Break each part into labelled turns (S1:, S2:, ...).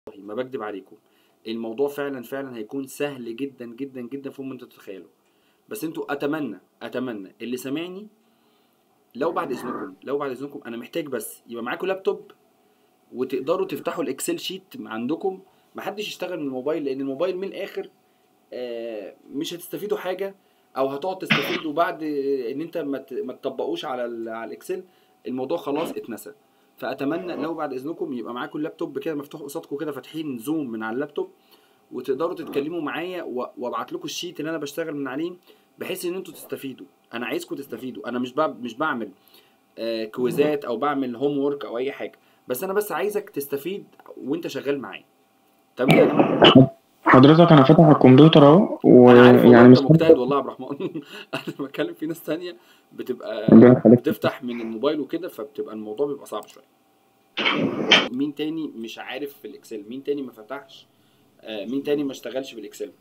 S1: ما بكدب عليكم الموضوع فعلا فعلا هيكون سهل جدا جدا جدا فوق ما انتوا تتخيلوا بس انتوا اتمنى اتمنى اللي سامعني لو بعد اذنكم لو بعد اذنكم انا محتاج بس يبقى معاكم لابتوب وتقدروا تفتحوا الاكسل شيت عندكم محدش يشتغل من الموبايل لان الموبايل من الاخر آه، مش هتستفيدوا حاجه او هتقعد تستفيد وبعد ان انت ما ت- ما تطبقوش على ال- على الاكسل الموضوع خلاص اتنسى فاتمنى لو بعد اذنكم يبقى معاكم اللابتوب كده مفتوح قصادكم كده فاتحين زوم من على اللابتوب وتقدروا تتكلموا معايا و- وابعت لكم الشيت اللي انا بشتغل من عليه بحيث ان انتوا تستفيدوا انا عايزكم تستفيدوا انا مش بع- مش بعمل آه، كويزات او بعمل هوم وورك او اي حاجه بس انا بس عايزك تستفيد وانت شغال معايا تمام يا جماعه
S2: حضرتك انا فاتح الكمبيوتر اهو
S1: انا عارف والله
S2: ويعني
S1: انت
S2: مش
S1: مجتهد والله يا عبد الرحمن انا بتكلم في ناس تانية بتبقى
S2: ربنا يخليك.
S1: بتفتح من الموبايل وكده فبتبقى الموضوع بيبقى صعب شويه مين تاني مش عارف في الاكسل مين تاني ما فتحش آه، مين تاني ما اشتغلش بالاكسل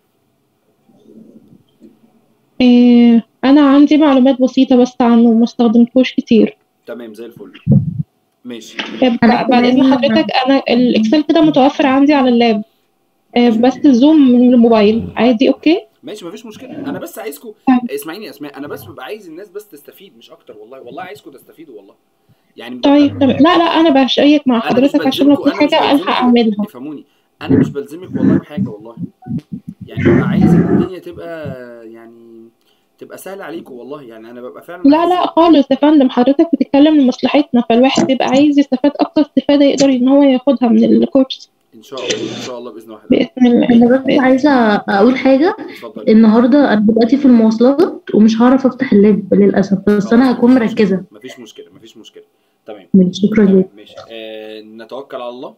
S3: إيه أنا عندي معلومات بسيطة بس عنه ما استخدمتوش كتير
S1: تمام زي الفل ماشي
S3: طب
S4: أنا
S3: بعد إذن
S4: كمان-
S3: حضرتك أنا الإكسل كده متوفر عندي على اللاب إيه بس الزوم من الموبايل عادي أوكي
S1: ماشي مفيش مشكله انا بس عايزكم
S3: طيب.
S1: اسمعيني يا اسماء انا بس ببقى عايز الناس بس تستفيد مش اكتر والله والله عايزكم تستفيدوا والله يعني ببقى-
S3: طيب طب لا لا أنا بشيك مع
S1: انا مش
S3: حضرتك عشان لو
S1: بلزمكم
S3: في
S1: انا مش
S3: حاجة ألحق
S1: بلزمكم
S3: أعملها
S1: افهموني انا مش بلزمك والله بحاجه والله يعني ببقى عايز ان الدنيا تبقى يعني تبقى سهله عليكم والله يعني انا ببقى فعلا
S3: لا
S1: عايز
S3: لا خالص يا فندم حضرتك بتتكلم لمصلحتنا فالواحد بيبقى عايز يستفاد أكتر استفادة يقدر إن هو ياخدها من الكورس
S1: ان شاء الله ان شاء الله باذن الله
S3: بإذن الله
S4: انا بس عايزه اقول حاجه
S1: اتفضل
S4: النهارده انا دلوقتي في المواصلات ومش هعرف افتح اللاب للاسف بس انا هكون مركزه
S1: مفيش مشكله مفيش مشكله تمام
S4: شكرا لك
S1: ماشي آه نتوكل على الله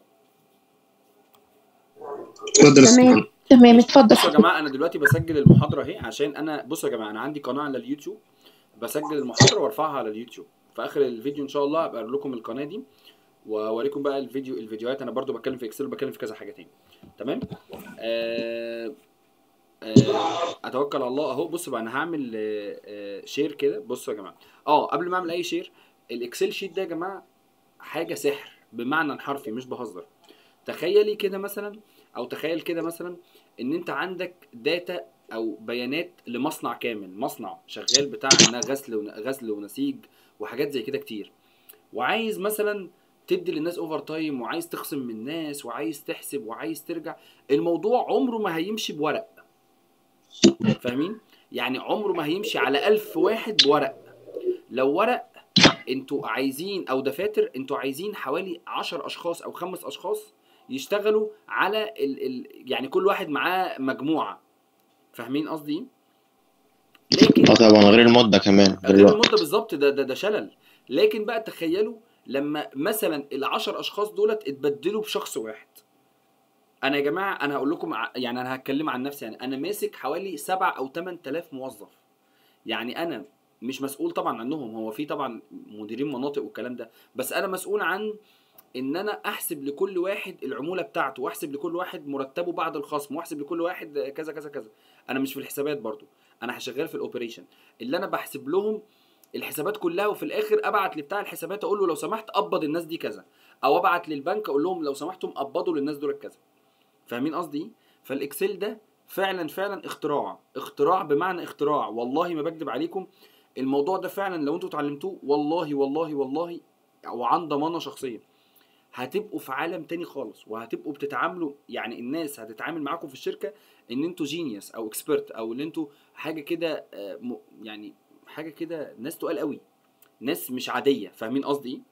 S5: اتفضل يا أستاذ
S3: تمام
S5: محمد.
S3: تمام اتفضل
S1: بصوا يا جماعه انا دلوقتي بسجل المحاضره اهي عشان انا بصوا يا جماعه انا عندي قناه على اليوتيوب بسجل المحاضره وارفعها على اليوتيوب في اخر الفيديو ان شاء الله ابقى أقول لكم القناه دي واوريكم بقى الفيديو الفيديوهات انا برضو بتكلم في اكسل وبتكلم في كذا حاجه تاني تمام آه آه اتوكل على الله اهو بصوا بقى انا هعمل آه آه شير كده بصوا يا جماعه اه قبل ما اعمل اي شير الاكسل شيت ده يا جماعه حاجه سحر بمعنى حرفي مش بهزر تخيلي كده مثلا او تخيل كده مثلا ان انت عندك داتا او بيانات لمصنع كامل مصنع شغال بتاع إنها غسل ون- غسل ونسيج وحاجات زي كده كتير وعايز مثلا تدي للناس اوفر تايم وعايز تخصم من الناس وعايز تحسب وعايز ترجع الموضوع عمره ما هيمشي بورق فاهمين يعني عمره ما هيمشي على ألف واحد بورق لو ورق انتوا عايزين او دفاتر انتوا عايزين حوالي عشر اشخاص او خمس اشخاص يشتغلوا على ال ال يعني كل واحد معاه مجموعه فاهمين قصدي إيه؟ لكن
S6: اه طبعا غير المدة كمان غير
S1: غير
S6: الوقت
S1: المده بالظبط ده ده ده شلل لكن بقى تخيلوا لما مثلا العشر اشخاص دولت اتبدلوا بشخص واحد انا يا جماعه انا هقول لكم ع- يعني انا هتكلم عن نفسي يعني انا ماسك حوالي سبع او ثمان تلاف موظف يعني انا مش مسؤول طبعا عنهم هو في طبعا مديرين مناطق والكلام ده بس انا مسؤول عن ان انا احسب لكل واحد العموله بتاعته واحسب لكل واحد مرتبه بعد الخصم واحسب لكل واحد كذا كذا كذا انا مش في الحسابات برضو انا شغال في الاوبريشن اللي انا بحسب لهم الحسابات كلها وفي الاخر ابعت لبتاع الحسابات اقول له لو سمحت قبض الناس دي كذا او ابعت للبنك اقول لهم لو سمحتم قبضوا للناس دول كذا فاهمين قصدي إيه؟ فالاكسل ده فعلا فعلا اختراع اختراع بمعنى اختراع والله ما بكذب عليكم الموضوع ده فعلا لو انتوا اتعلمتوه والله والله والله وعن ضمانه شخصيه هتبقوا في عالم تاني خالص وهتبقوا بتتعاملوا يعني الناس هتتعامل معاكم في الشركه ان انتوا جينيوس او اكسبرت او ان انتوا حاجه كده آه، م- يعني حاجه كده ناس تقال قوي ناس مش عاديه فاهمين قصدي ايه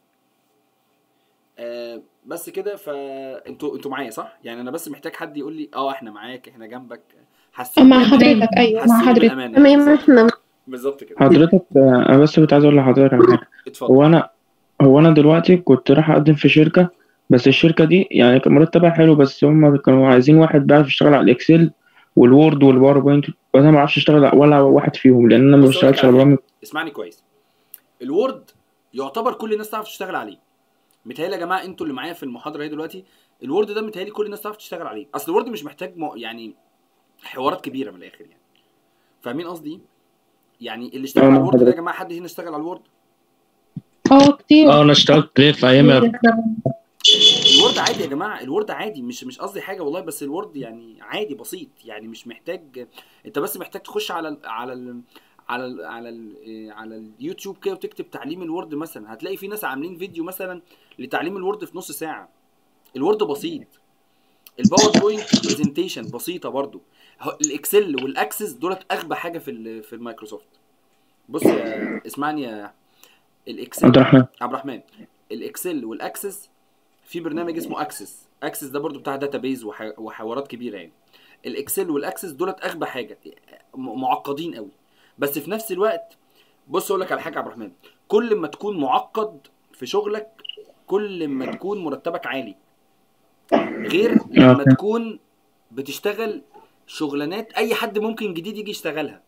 S1: آه بس كده فانتوا انتوا معايا صح يعني انا بس محتاج حد يقول لي اه احنا معاك احنا جنبك حسيت
S3: مع حضرتك أيوه مع حضرتك
S4: تمام
S1: بالظبط
S4: احنا
S1: بالظبط كده
S2: حضرتك آه، انا بس كنت عايز اقول لحضرتك على حاجه
S1: اتفضل
S2: هو انا هو انا دلوقتي كنت رايح اقدم في شركه بس الشركه دي يعني كان مرتبها حلو بس هم كانوا عايزين واحد بيعرف يشتغل على الاكسل والوورد والباوربوينت بس انا ما بعرفش اشتغل ولا واحد فيهم لان انا ما
S1: بص أقول لك
S2: بشتغلش على
S1: على حاجة.
S2: برامج
S1: اسمعني كويس الوورد يعتبر كل الناس تعرف تشتغل عليه متهيألي يا جماعه انتوا اللي معايا في المحاضره اهي دلوقتي الوورد ده متهيألي كل الناس تعرف تشتغل عليه اصل الوورد مش محتاج م... يعني حوارات كبيره من الاخر يعني فاهمين قصدي إيه؟ يعني اللي اشتغل
S2: اه،
S1: على
S2: مع
S1: الوورد ده يا
S2: حضرتك.
S1: جماعه حد هنا اشتغل على الوورد
S3: اه كتير
S7: اه انا اشتغلت ليه في ايام
S1: الوورد الوورد عادي يا جماعه الوورد عادي مش مش قصدي حاجه والله بس الوورد يعني عادي بسيط يعني مش محتاج انت بس محتاج تخش على ال على ال على ال على ال على اليوتيوب كده وتكتب تعليم الوورد مثلا هتلاقي في ناس عاملين فيديو مثلا لتعليم الوورد في نص ساعه الوورد بسيط الباوربوينت برزنتيشن بسيطه برضو هو الاكسل والاكسس دولت اغبى حاجه في ال- في المايكروسوفت بص يا اسمعني يا الاكسل
S2: عبد الرحمن
S1: عبد الرحمن الاكسل والاكسس في برنامج اسمه اكسس اكسس ده برضو بتاع داتابيز وح- وحوارات كبيره يعني الاكسل والاكسس دولت اغبى حاجه م- معقدين قوي بس في نفس الوقت بص اقول لك على حاجه يا عبد الرحمن كل ما تكون معقد في شغلك كل ما تكون مرتبك عالي غير لما
S2: فاهم.
S1: تكون بتشتغل شغلانات اي حد ممكن جديد يجي يشتغلها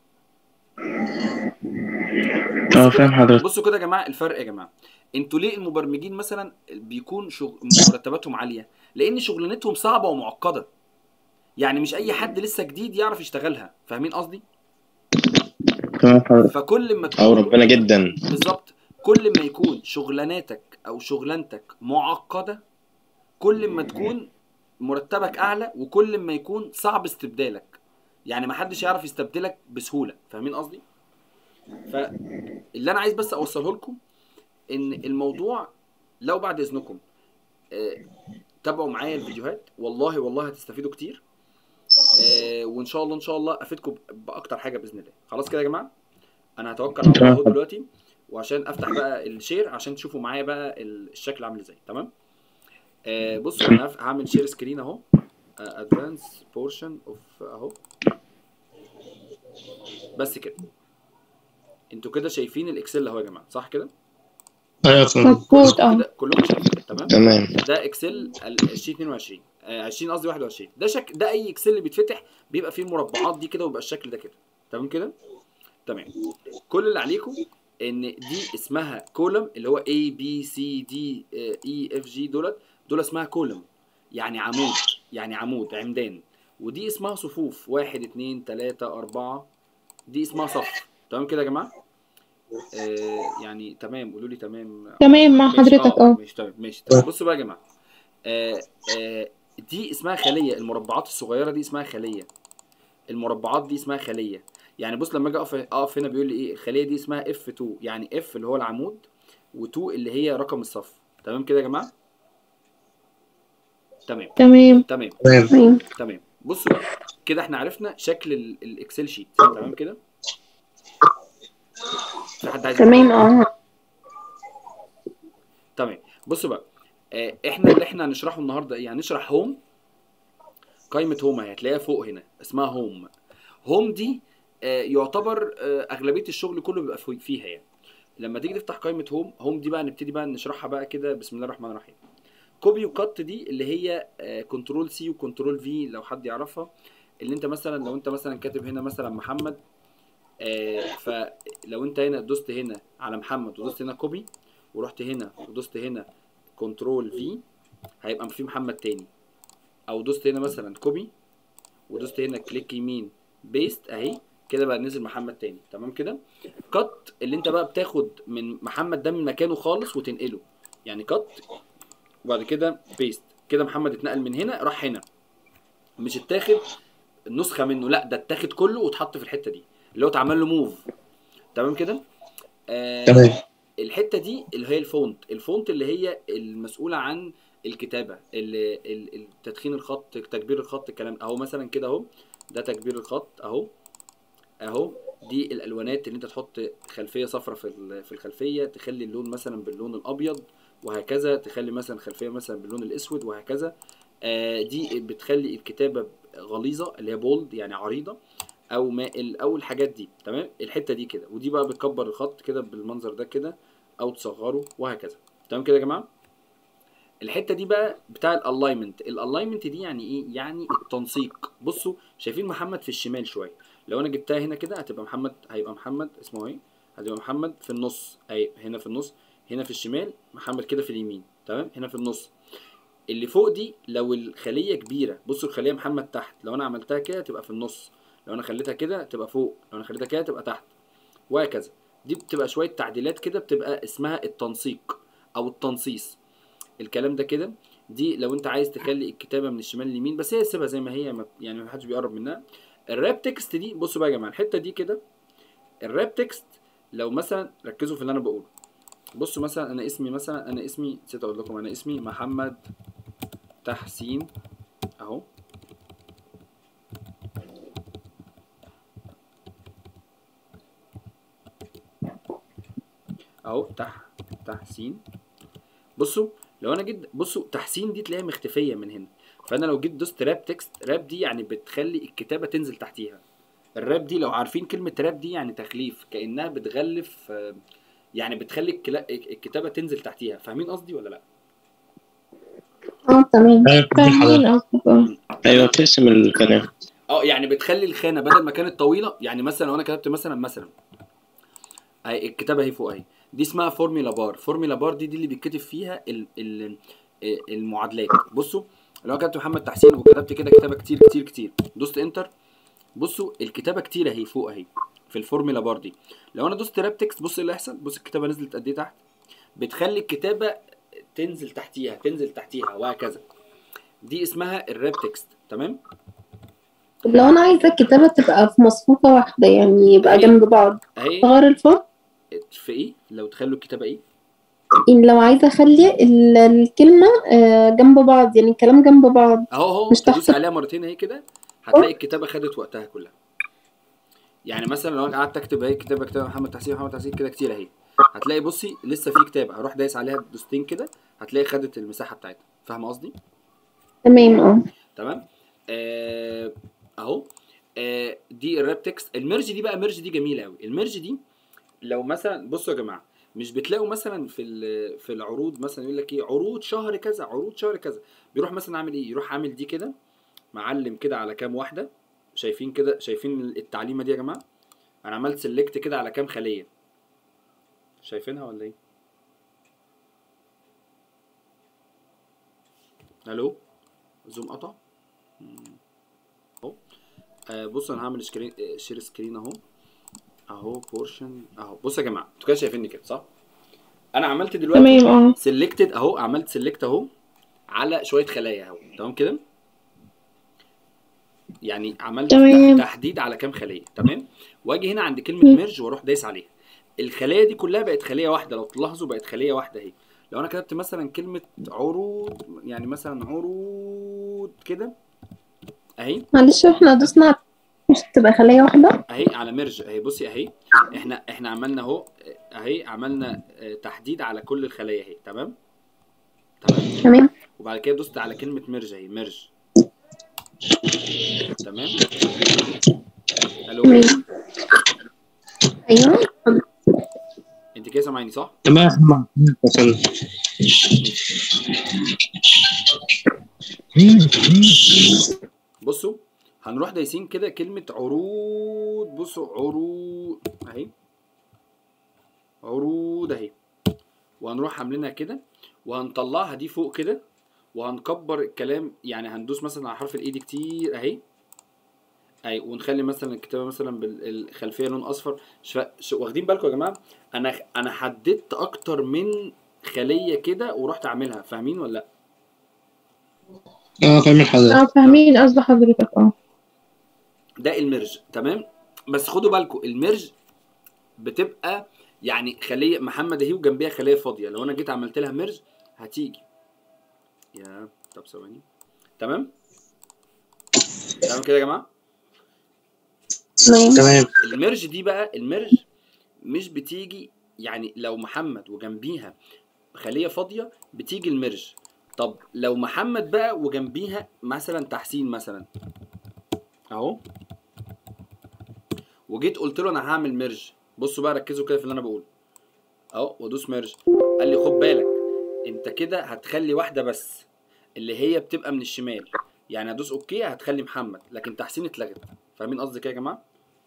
S2: اه فاهم حضرتك
S1: بصوا كده يا جماعه الفرق يا جماعه انتوا ليه المبرمجين مثلا بيكون شغ... مرتباتهم عاليه لان شغلانتهم صعبه ومعقده يعني مش اي حد لسه جديد يعرف يشتغلها فاهمين قصدي
S2: تمام حضرتك
S1: فكل ما تكون
S5: او ربنا جدا
S1: بالظبط كل ما يكون شغلاناتك او شغلانتك معقده كل ما تكون مرتبك اعلى وكل ما يكون صعب استبدالك يعني ما حدش يعرف يستبدلك بسهوله فاهمين قصدي فاللي انا عايز بس اوصله لكم ان الموضوع لو بعد اذنكم آه، تابعوا معايا الفيديوهات والله والله هتستفيدوا كتير آه، وان شاء الله ان شاء الله افيدكم باكتر حاجه باذن الله خلاص كده يا جماعه انا هتوكل على الله أهو دلوقتي وعشان افتح بقى الشير عشان تشوفوا معايا بقى الشكل عامل ازاي تمام آه بصوا انا هف- هعمل شير سكرين اهو ادفانس بورشن اوف اهو بس كده انتوا كده شايفين الاكسل اهو يا جماعه صح كده
S5: ايوه فهمت
S3: مظبوط اه
S1: كده كلكم شايفين تمام
S5: تمام
S1: ده اكسل ال 2022 آه 20 قصدي 21 ده شك ده اي اكسل بيتفتح بيبقى فيه المربعات دي كده ويبقى الشكل ده كده تمام كده تمام كل اللي عليكم ان دي اسمها كولم اللي هو A B C D آه، E F G دولت دول اسمها كولم يعني عمود يعني عمود عمدان ودي اسمها صفوف واحد اتنين تلاتة أربعة دي اسمها صف تمام كده يا جماعة آه يعني تمام قولوا لي تمام
S3: تمام مع
S1: ماشي،
S3: حضرتك اه
S1: ماشي تمام ماشي تمام بصوا بقى يا جماعه آه آه دي اسمها خليه المربعات الصغيره دي اسمها خليه المربعات دي اسمها خليه يعني بص لما اجي اقف اقف هنا بيقول لي ايه الخليه دي اسمها اف 2 يعني اف اللي هو العمود و2 اللي هي رقم الصف تمام كده يا جماعه تمام
S3: تمام
S1: تمام
S5: تمام
S3: تمام
S1: تمام بصوا بقى كده احنا عرفنا شكل ال- الاكسل شيت تمام كده في حد عايز
S3: تمام اه
S1: تمام بصوا بقى آه، احنا اللي احنا هنشرحه النهارده ايه هنشرح هوم قائمه هوم اهي هتلاقيها فوق هنا اسمها هوم هوم دي آه، يعتبر آه، اغلبيه الشغل كله بيبقى في- فيها يعني لما تيجي تفتح قائمه هوم هوم دي بقى نبتدي بقى نشرحها بقى كده بسم الله الرحمن الرحيم كوبي وكات دي اللي هي كنترول سي وكنترول في لو حد يعرفها اللي انت مثلا لو انت مثلا كاتب هنا مثلا محمد آه، فلو انت هنا دوست هنا على محمد ودوست هنا كوبي ورحت هنا ودوست هنا كنترول في هيبقى في محمد تاني او دوست هنا مثلا كوبي ودوست هنا كليك يمين بيست اهي كده بقى نزل محمد تاني تمام كده كات اللي انت بقى بتاخد من محمد ده من مكانه خالص وتنقله يعني كات وبعد كده بيست كده محمد اتنقل من هنا راح هنا مش اتاخد نسخه منه لا ده اتاخد كله واتحط في الحته دي اللي هو اتعمل له موف تمام كده آه
S5: تمام
S1: الحته دي اللي هي الفونت الفونت اللي هي المسؤوله عن الكتابه ال- ال- ال- تدخين الخط تكبير الخط الكلام اهو مثلا كده اهو ده تكبير الخط اهو اهو دي الالوانات اللي انت تحط خلفيه صفراء في ال- في الخلفيه تخلي اللون مثلا باللون الابيض وهكذا تخلي مثلا خلفيه مثلا باللون الاسود وهكذا آه دي بتخلي الكتابه غليظه اللي هي بولد يعني عريضه او مائل او الحاجات دي تمام الحته دي كده ودي بقى بتكبر الخط كده بالمنظر ده كده او تصغره وهكذا تمام كده يا جماعه الحته دي بقى بتاع الالاينمنت الالاينمنت دي يعني ايه يعني التنسيق بصوا شايفين محمد في الشمال شويه لو انا جبتها هنا كده هتبقى محمد هيبقى محمد اسمه ايه هتبقى محمد في النص اهي هنا في النص هنا في الشمال محمد كده في اليمين تمام هنا في النص اللي فوق دي لو الخليه كبيره بصوا الخليه محمد تحت لو انا عملتها كده تبقى في النص لو انا خليتها كده تبقى فوق لو انا خليتها كده تبقى تحت وهكذا دي بتبقى شويه تعديلات كده بتبقى اسمها التنسيق او التنصيص الكلام ده كده دي لو انت عايز تخلي الكتابه من الشمال لليمين بس هي سيبها زي ما هي ما يعني ما حدش بيقرب منها الراب تكست دي بصوا بقى يا جماعه الحته دي كده الراب تكست لو مثلا ركزوا في اللي انا بقوله بصوا مثلا انا اسمي مثلا انا اسمي نسيت اقول لكم انا اسمي محمد تحسين اهو اهو تح تحسين بصوا لو انا جيت بصوا تحسين دي تلاقيها مختفيه من هنا فانا لو جيت دوست راب تكست راب دي يعني بتخلي الكتابه تنزل تحتيها الراب دي لو عارفين كلمه راب دي يعني تغليف كانها بتغلف آه، يعني بتخلي الكلا- الكتابه تنزل تحتيها فاهمين قصدي ولا لا
S4: اه تمام
S5: ايوه كل
S3: فاهمين
S5: حضرتك
S3: قصدك اه
S5: ايوه بتقسم الكلام
S1: اه يعني بتخلي الخانه بدل ما كانت طويله يعني مثلا لو انا كتبت مثلا مثلا اهي الكتابه اهي فوق اهي دي اسمها فورميلا بار فورميلا بار دي دي اللي بيتكتب فيها ال ال المعادلات بصوا لو أنا كتبت محمد تحسين وكتبت كده كتابه كتير كتير كتير دوست انتر بصوا الكتابه كتير اهي فوق اهي في الفورميلا بار دي لو انا دوست راب تكست بص ايه اللي هيحصل بص الكتابه نزلت قد ايه تحت بتخلي الكتابه تنزل تحتيها تنزل تحتيها وهكذا دي اسمها الراب تكست تمام
S4: طب لو انا عايزه الكتابه تبقى في مصفوفه واحده يعني يبقى جنب بعض
S1: اهي
S4: غير الفont
S1: في ايه لو تخلوا الكتابه ايه
S4: إن لو عايزه اخلي ال- الكلمه آه، جنب بعض يعني الكلام جنب بعض
S1: اهو اهو
S4: مش
S1: تدوس
S4: تحت.
S1: عليها مرتين اهي كده هتلاقي الكتابه خدت وقتها كلها يعني مثلا لو انا قعدت اكتب اهي كتابه كتابه محمد تحسين محمد تحسين كده كتير اهي هتلاقي بصي لسه في كتابه هروح دايس عليها دوستين كده هتلاقي خدت المساحه بتاعتها فاهمه قصدي
S4: تمام اه
S1: تمام آه اهو آه دي الراب تكست الميرج دي بقى ميرج دي جميله قوي الميرج دي لو مثلا بصوا يا جماعه مش بتلاقوا مثلا في ال- في العروض مثلا يقول لك ايه عروض شهر كذا عروض شهر كذا بيروح مثلا عامل ايه يروح عامل دي كده معلم كده على كام واحده شايفين كده شايفين التعليمه دي يا جماعه انا عملت سيلكت كده على كام خليه شايفينها ولا ايه الو زوم قطع مم. اهو آه بص انا هعمل سكرين آه، شير سكرين اهو اهو بورشن اهو بص يا جماعه انتوا كده شايفيني كده صح انا عملت دلوقتي
S3: تمام اه
S1: سيلكتد اهو عملت سيلكت اهو على شويه خلايا اهو تمام كده يعني عملت
S3: تمام.
S1: تحديد على كام خليه تمام واجي هنا عند كلمه
S3: مم.
S1: ميرج واروح دايس عليها الخلايا دي كلها بقت خليه واحده لو تلاحظوا بقت خليه واحده اهي لو انا كتبت مثلا كلمه عروض يعني مثلا عروض كده اهي
S4: معلش احنا دوسنا مش تبقى خلية واحدة
S1: اهي على ميرج اهي بصي اهي احنا احنا عملنا اهو اهي عملنا آه، تحديد على كل الخلايا اهي تمام تمام
S4: تمام
S1: وبعد كده دوست على كلمة ميرج اهي ميرج تمام الو
S4: تمام ايوه
S1: انت كده سامعيني صح؟
S5: تمام مثلا
S1: بصوا هنروح دايسين كده كلمة عروض بصوا عروض اهي عروض اهي وهنروح عاملينها كده وهنطلعها دي فوق كده وهنكبر الكلام يعني هندوس مثلا على حرف الاي دي كتير اهي اهي ونخلي مثلا الكتابه مثلا بالخلفيه لون اصفر ش... ش... واخدين بالكم يا جماعه انا انا حددت اكتر من خليه كده ورحت اعملها فاهمين ولا لا
S5: اه فاهم حضرتك
S3: اه فاهمين قصد حضرتك اه
S1: ده الميرج تمام بس خدوا بالكم الميرج بتبقى يعني خليه محمد اهي وجنبيها خليه فاضيه لو انا جيت عملت لها ميرج هتيجي يا طب ثواني تمام تمام كده يا جماعه
S4: تمام
S5: تمام
S1: الميرج دي بقى الميرج مش بتيجي يعني لو محمد وجنبيها خليه فاضيه بتيجي الميرج طب لو محمد بقى وجنبيها مثلا تحسين مثلا اهو وجيت قلت له انا هعمل ميرج بصوا بقى ركزوا كده في اللي انا بقوله اهو وادوس ميرج قال لي خد بالك انت كده هتخلي واحده بس اللي هي بتبقى من الشمال يعني هدوس اوكي هتخلي محمد لكن تحسين اتلغت فاهمين قصدي كده يا جماعه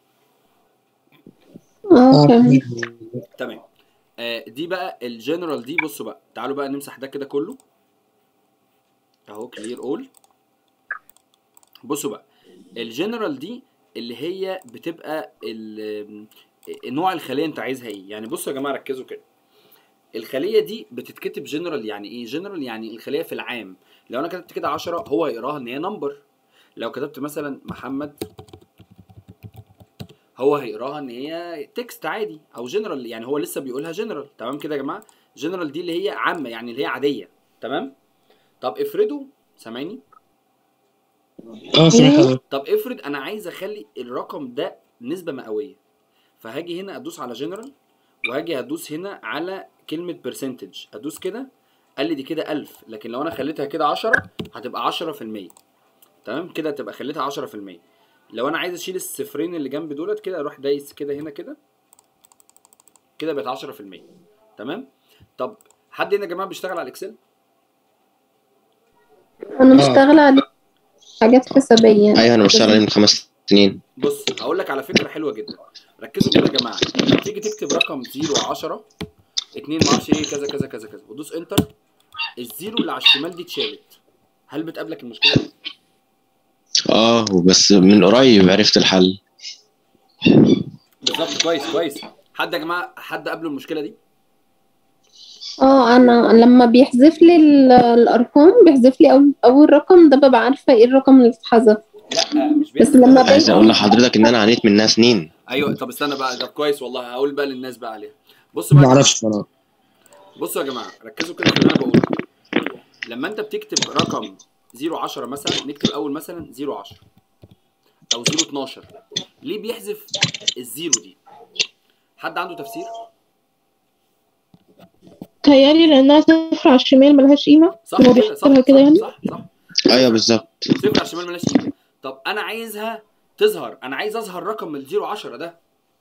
S4: اه فاهم
S1: تمام آه دي بقى الجنرال دي بصوا بقى تعالوا بقى نمسح ده كده كله اهو كلير اول بصوا بقى الجنرال دي اللي هي بتبقى ال- نوع الخليه انت عايزها ايه يعني بصوا يا جماعه ركزوا كده الخليه دي بتتكتب جنرال يعني ايه جنرال يعني الخليه في العام لو انا كتبت كده 10 هو هيقراها ان هي نمبر لو كتبت مثلا محمد هو هيقراها ان هي تكست عادي او جنرال يعني هو لسه بيقولها جنرال تمام كده يا جماعه جنرال دي اللي هي عامه يعني اللي هي عاديه تمام طب افرضوا سامعني
S5: اه سامح حضرتك
S1: طب افرض انا عايز اخلي الرقم ده نسبه مئويه فهاجي هنا ادوس على جنرال وهاجي ادوس هنا على كلمه برسنتج ادوس كده قال لي دي كده 1000 لكن لو انا خليتها كده 10 هتبقى 10% تمام كده تبقى خليتها 10% لو انا عايز اشيل الصفرين اللي جنب دولت كده اروح دايس كده هنا كده كده بقت 10% تمام طب حد هنا يا جماعه بيشتغل على الاكسل
S6: انا
S5: آه.
S6: مشتغلة عليه حاجات حسابية
S5: ايوه انا بشتغل عليه من خمس سنين
S1: بص هقول لك على فكره حلوه جدا ركزوا كده يا جماعه لما تيجي تكتب رقم 0 10 2 ما اعرفش ايه كذا كذا كذا كذا ودوس انتر الزيرو اللي على الشمال دي اتشالت هل بتقابلك المشكله دي؟
S5: اه بس من قريب عرفت الحل
S1: بالظبط كويس كويس حد يا جماعه حد قابله المشكله دي؟
S6: اه انا لما بيحذف لي ال- الارقام بيحذف لي اول اول رقم ده ببقى عارفة ايه الرقم اللي اتحذف
S1: لا مش
S6: بس
S1: بيحصل
S6: لما
S1: كده.
S5: عايز اقول لحضرتك ان انا عانيت منها سنين
S1: ايوه طب استنى بقى طب كويس والله هقول بقى للناس بقى عليها بصوا بقى
S5: ما
S1: يا
S5: اعرفش
S1: جماعة.
S5: انا
S1: بصوا يا جماعه ركزوا كده في اللي انا بقوله لما انت بتكتب رقم 0 10 مثلا نكتب اول مثلا 0 10 او 0 12 ليه بيحذف الزيرو دي حد عنده تفسير
S3: تهيألي لأنها صفر على الشمال ملهاش قيمة
S1: صح
S3: هو
S1: كده صح
S3: بيحسبها كده يعني
S1: صح صح, صح.
S5: ايوه بالظبط
S1: صفر على الشمال مالهاش قيمه طب انا عايزها تظهر انا عايز اظهر رقم ال 0 10 ده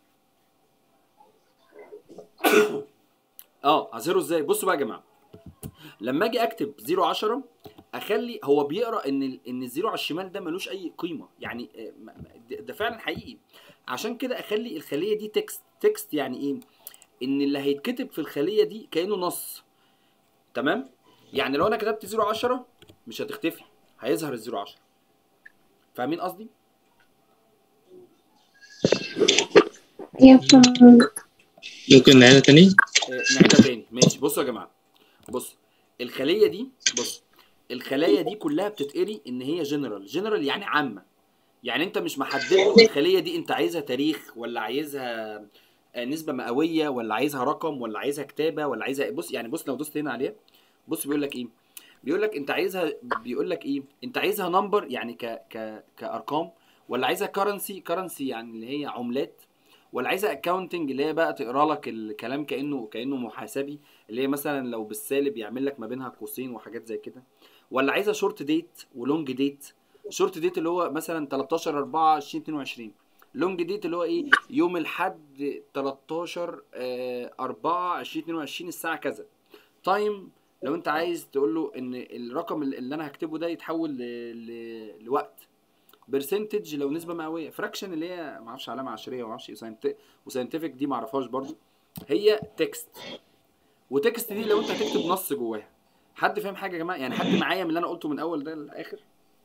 S1: اه هظهره ازاي بصوا بقى يا جماعه لما اجي اكتب 0 10 اخلي هو بيقرا ان ال- ان الزيرو على الشمال ده ملوش اي قيمه يعني آه، م- م- ده ده فعلا حقيقي عشان كده اخلي الخليه دي تكست تكست يعني ايه ان اللي هيتكتب في الخليه دي كانه نص تمام يعني لو انا كتبت 0 10 مش هتختفي هيظهر الزيرو 10 فاهمين قصدي
S6: يا فهم
S5: ممكن نعيدها تاني
S1: آه، نعيدها تاني ماشي بصوا يا جماعه بص الخليه دي بص الخلايا دي كلها بتتقري ان هي جنرال جنرال يعني عامه يعني انت مش محدد له الخليه دي انت عايزها تاريخ ولا عايزها آه، نسبه مئويه ولا عايزها رقم ولا عايزها كتابه ولا عايزها بص يعني بص لو دوست هنا عليها بص بيقول لك ايه بيقول لك انت عايزها بيقول لك ايه انت عايزها نمبر يعني ك ك كارقام ولا عايزها كرنسي كرنسي يعني اللي هي عملات ولا عايزها اكاونتنج اللي هي بقى تقرا لك الكلام كانه كانه محاسبي اللي هي مثلا لو بالسالب يعمل لك ما بينها قوسين وحاجات زي كده ولا عايزها شورت ديت ولونج ديت شورت ديت اللي هو مثلا 13 4 2022 لونج ديت اللي هو ايه يوم الحد 13 آه، 4 2022 الساعه كذا تايم لو انت عايز تقول له ان الرقم اللي اللي انا هكتبه ده يتحول ل... ل... لوقت برسنتج لو نسبه مئويه فراكشن اللي هي ما اعرفش علامه عشريه وما اعرفش ايه وساينتفك دي ما اعرفهاش برضو هي تكست وتكست دي لو انت هتكتب نص جواها حد فاهم حاجه يا جماعه يعني حد معايا من اللي انا قلته من اول ده للاخر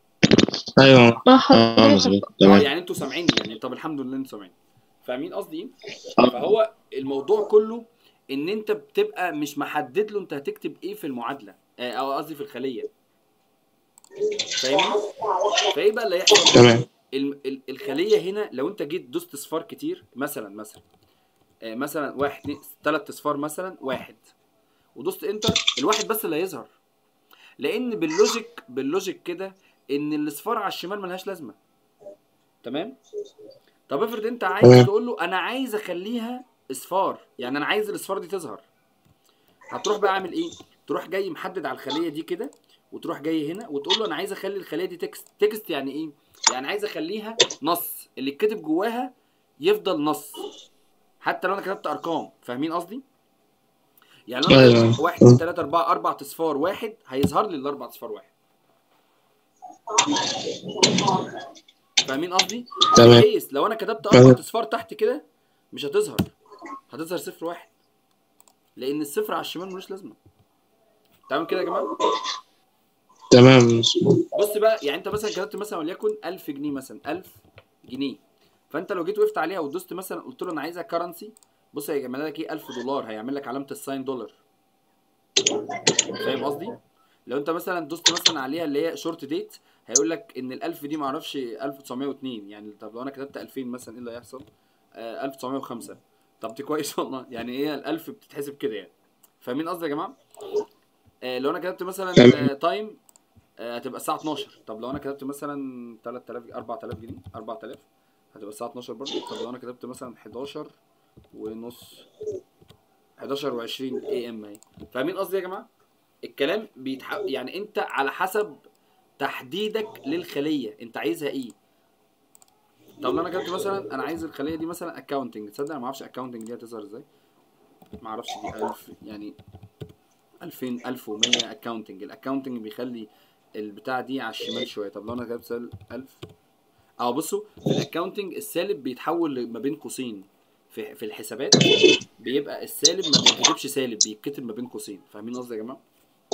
S5: ايوه
S3: مع
S5: اه
S3: حضرتك
S5: مظبوط
S1: اه
S5: تمام
S1: يعني انتوا سامعيني يعني طب الحمد لله انتوا سامعيني فاهمين قصدي ايه
S5: آه.
S1: فهو الموضوع كله ان انت بتبقى مش محدد له انت هتكتب ايه في المعادله آه، او قصدي في الخليه فاهمني فايه بقى اللي هيحصل
S5: تمام
S1: ال- ال- الخليه هنا لو انت جيت دوست اصفار كتير مثلا مثلا آه، مثلا واحد اتنين تلات اصفار مثلا واحد ودوست انتر الواحد بس اللي هيظهر لان باللوجيك باللوجيك كده ان الاصفار على الشمال ملهاش لازمه تمام طب افرض انت عايز
S5: تمام.
S1: تقول له انا عايز اخليها اصفار يعني انا عايز الاصفار دي تظهر هتروح بقى عامل ايه تروح جاي محدد على الخليه دي كده وتروح جاي هنا وتقول له انا عايز اخلي الخليه دي تكست تكست يعني ايه يعني عايز اخليها نص اللي اتكتب جواها يفضل نص حتى لو انا كتبت ارقام فاهمين قصدي يعني لو انا
S5: أيوة.
S1: كتبت واحد اتنين تلاته اربعه اربع اصفار واحد هيظهر لي الاربع اصفار واحد فاهمين قصدي؟
S5: تمام.
S1: كويس لو انا كتبت
S5: تمام.
S1: اربع اصفار تحت كده مش هتظهر هتظهر صفر واحد لان الصفر على الشمال ملوش لازمه تمام كده يا جماعه
S5: تمام مظبوط
S1: بص بقى يعني انت مثلا كتبت مثلا وليكن 1000 جنيه مثلا 1000 جنيه فانت لو جيت وقفت عليها ودوست مثلا قلت له انا عايزها كرنسي بص هيعمل لك ايه 1000 دولار هيعمل لك علامه الساين دولار فاهم قصدي لو انت مثلا دوست مثلا عليها اللي هي شورت ديت هيقول لك ان ال1000 دي معرفش 1902 يعني طب لو انا كتبت 2000 مثلا ايه اللي هيحصل آه 1905 طب دي كويس والله يعني ايه ال1000 بتتحسب كده يعني فاهمين قصدي يا جماعه آه لو انا كتبت مثلا
S2: تمام.
S1: آه تايم آه هتبقى الساعه 12 طب لو انا كتبت مثلا 3000 جنيه 4000 جنيه 4000 هتبقى الساعه 12 برضه طب لو انا كتبت مثلا 11 ونص 11 و20 اي ام اهي فاهمين قصدي يا جماعه الكلام بيتح... يعني انت على حسب تحديدك للخليه انت عايزها ايه طب لو انا كتبت مثلا انا عايز الخليه دي مثلا اكاونتنج تصدق انا ما اعرفش اكاونتنج دي هتظهر ازاي ما اعرفش دي 1000 يعني 2000 1100 اكاونتنج الاكاونتنج بيخلي البتاع دي على الشمال شويه طب لو انا كتبت سال 1000 اه بصوا في الاكاونتنج السالب بيتحول ما بين قوسين في في الحسابات بيبقى السالب ما بيتكتبش سالب بيتكتب ما بين قوسين فاهمين قصدي يا جماعه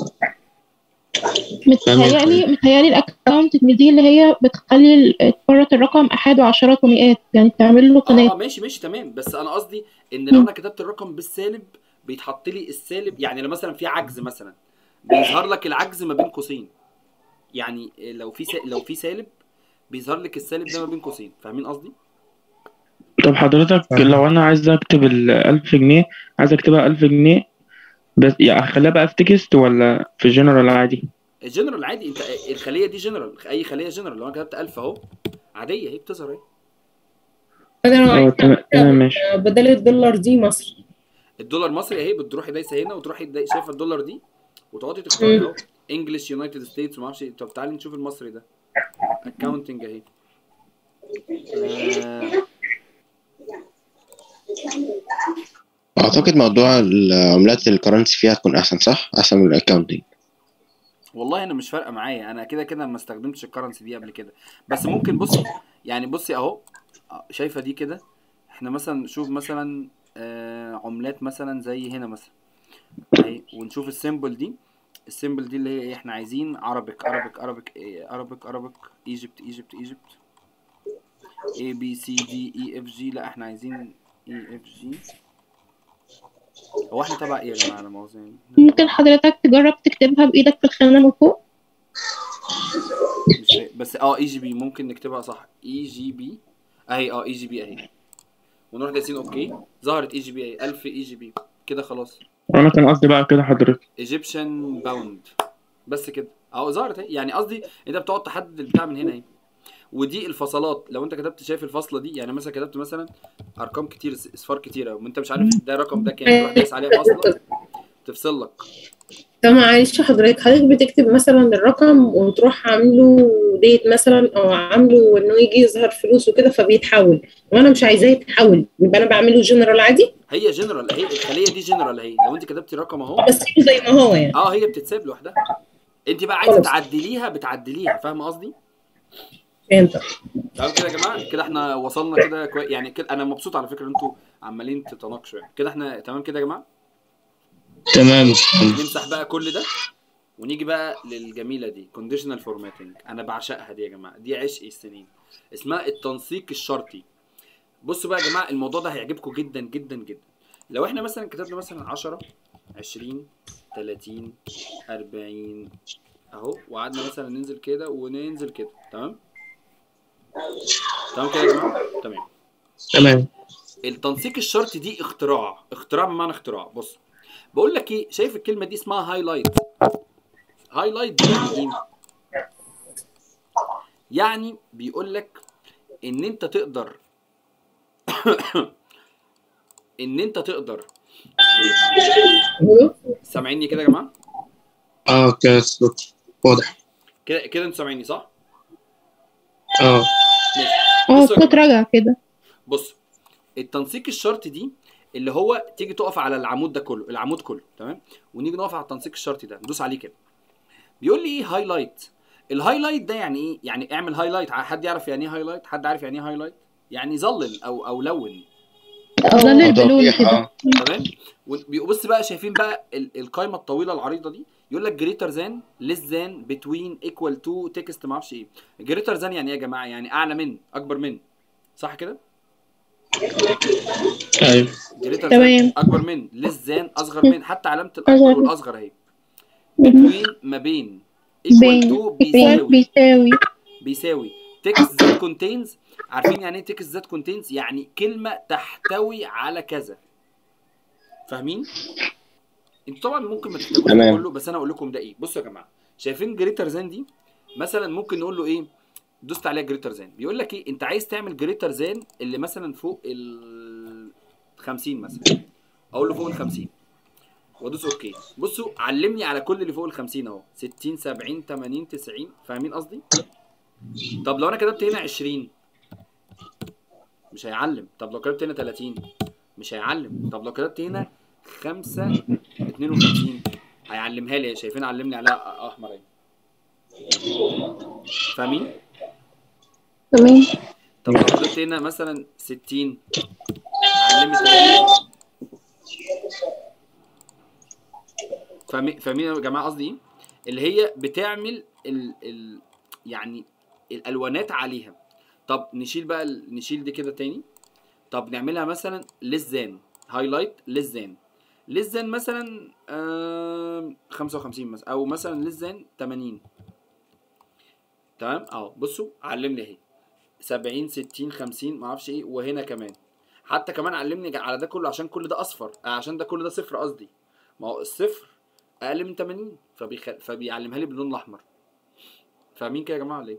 S3: متهيألي متهيألي الاكونت دي اللي هي بتخلي ال- تفرط الرقم احاد وعشرات ومئات يعني تعمل له قناه
S1: اه ماشي ماشي تمام بس انا قصدي ان لو انا كتبت الرقم بالسالب بيتحط لي السالب يعني لو مثلا في عجز مثلا بيظهر لك العجز ما بين قوسين يعني لو في سا... لو في سالب بيظهر لك السالب ده ما بين قوسين فاهمين قصدي
S2: طب حضرتك لو انا عايز اكتب ال 1000 جنيه عايز اكتبها 1000 جنيه بس يعني اخليها بقى في تكست ولا في جنرال عادي
S1: الجنرال عادي انت الخليه دي جنرال اي خليه جنرال لو انا كتبت 1000 اهو عاديه هي بتظهر اهي
S7: انا لو
S2: اه
S7: عايزة
S2: تمام تمام ماشي
S7: بدل الدولار دي مصر
S1: الدولار مصري اهي بتروحي دايسه هنا وتروحي دا- شايفه الدولار دي وتقعدي تختاري اهو انجلش يونايتد ستيتس وما اعرفش ايه طب تعالي نشوف المصري ده اكاونتنج اهي آه،
S5: اعتقد موضوع العملات الكرنسي فيها تكون احسن صح احسن من الاكاونتنج
S1: والله انا مش فارقه معايا انا كده كده ما استخدمتش الكرنسي دي قبل كده بس ممكن بصي يعني بصي اهو آه، شايفه دي كده احنا مثلا شوف مثلا آه عملات مثلا زي هنا مثلا اهي ونشوف السيمبل دي السيمبل دي اللي هي ايه احنا عايزين عربيك عربيك عربيك عربيك عربيك ايجيبت ايجيبت ايجيبت A B C D E F G لا احنا عايزين E F G هو احنا تبع ايه يا جماعه لا مؤاخذة يعني
S3: ممكن حضرتك تجرب تكتبها بايدك في الخانه من فوق
S1: مش فاهم. بس اه اي جي بي ممكن نكتبها صح اي جي بي اهي اه اي جي بي اهي ونروح دايسين اوكي ظهرت اي جي بي اهي 1000 اي جي بي كده خلاص
S2: انا كان قصدي بقى كده حضرتك
S1: ايجيبشن باوند بس كده اهو ظهرت اهي يعني قصدي انت بتقعد تحدد البتاع من هنا اهي ودي الفصلات لو انت كتبت شايف الفاصله دي يعني مثلا كتبت مثلا ارقام كتير اصفار كتيره وانت مش عارف ده رقم ده كام تروح دايس عليها فاصله تفصل لك
S7: طب معلش حضرتك حضرتك بتكتب مثلا الرقم وتروح عامله ديت مثلا او عامله انه يجي يظهر فلوس وكده فبيتحول وانا مش عايزاه يتحول يبقى انا بعمله جنرال عادي
S1: هي جنرال اهي الخليه دي جنرال اهي لو انت كتبتي رقم اهو
S7: بس زي ما هو يعني
S1: اه هي بتتساب لوحدها انت بقى عايزه
S7: خلاص.
S1: تعدليها بتعدليها فاهمه قصدي
S7: فهمت
S1: تمام كده يا جماعه كده احنا وصلنا كده كوي... يعني كده انا مبسوط على فكره ان انتوا عمالين تتناقشوا يعني كده احنا تمام كده يا جماعه
S2: تمام
S1: نمسح بقى كل ده ونيجي بقى للجميله دي كونديشنال فورماتنج انا بعشقها دي يا جماعه دي عشق السنين اسمها التنسيق الشرطي بصوا بقى يا جماعه الموضوع ده هيعجبكم جدا جدا جدا لو احنا مثلا كتبنا مثلا 10 20 30 40 اهو وقعدنا مثلا ننزل كده وننزل كده تمام تمام كده يا جماعه تمام
S2: تمام
S1: التنسيق الشرطي دي اختراع اختراع بمعنى اختراع بص بقول لك ايه شايف الكلمه دي اسمها هايلايت هايلايت دي يعني ايه يعني بيقول لك ان انت تقدر ان انت تقدر سامعيني كده يا جماعه
S2: اه كده الصوت واضح
S1: كده كده انتوا سامعيني صح
S2: اه
S1: ماشي
S3: اه
S1: بصوا يا
S3: الصوت
S1: جماعة.
S3: رجع كده
S1: بص التنسيق الشرطي دي اللي هو تيجي تقف على العمود ده كله العمود كله تمام ونيجي نقف على التنسيق الشرطي ده ندوس عليه كده بيقول لي ايه هايلايت الهايلايت ده يعني ايه يعني اعمل هايلايت حد يعرف يعني ايه هايلايت حد عارف يعني ايه هايلايت يعني ظلل او او لون
S3: ظلل بلون
S5: توضيح
S3: كده
S5: اه
S1: تمام وبص بقى شايفين بقى ال- القايمه الطويله العريضه دي يقول لك جريتر ذان ليس ذان بتوين ايكوال تو تكست ما اعرفش ايه جريتر ذان يعني ايه يا جماعه يعني اعلى من اكبر من صح كده
S2: ايوه
S1: جريتر
S3: تمام.
S1: اكبر من ليس ذان اصغر من حتى علامه الاكبر
S3: أصغر.
S1: والاصغر اهي بتوين ما بين equal
S3: بين
S1: to
S3: equal
S1: بيساوي
S3: بيساوي
S1: بيساوي تكست ذات كونتينز عارفين يعني ايه تكست ذات كونتينز يعني كلمه تحتوي على كذا فاهمين انتوا طبعا ممكن ما تحتاجوش ده
S5: تمام.
S1: كله بس انا اقول لكم ده ايه بصوا يا جماعه شايفين جريتر زان دي مثلا ممكن نقول له ايه دوست عليها جريتر زان بيقول لك ايه انت عايز تعمل جريتر زان اللي مثلا فوق ال 50 مثلا اقول له فوق ال 50 وادوس اوكي بصوا علمني على كل اللي فوق ال 50 اهو 60 70 80 90 فاهمين قصدي طب لو انا كتبت هنا 20 مش هيعلم طب لو كتبت هنا 30 مش هيعلم طب لو كتبت هنا 5 52 هيعلمها لي شايفين علمني عليها احمر اهي فاهمين
S6: تمام
S1: طب لو كتبت هنا مثلا 60 علمت 30 فاهمين فاهمين يا جماعه قصدي ايه؟ اللي هي بتعمل ال ال يعني الالوانات عليها طب نشيل بقى ال- نشيل دي كده تاني طب نعملها مثلا للزان هايلايت للزان للزان مثلا آم، 55 مثلا او مثلا للزان 80 تمام اهو بصوا علمني اهي 70 60 50 ما اعرفش ايه وهنا كمان حتى كمان علمني على ده كله عشان كل ده اصفر آه، عشان ده كل ده صفر قصدي ما هو الصفر اقل من 80 فبيخ... فبيعلمها لي باللون الاحمر فاهمين كده يا جماعه ولا ايه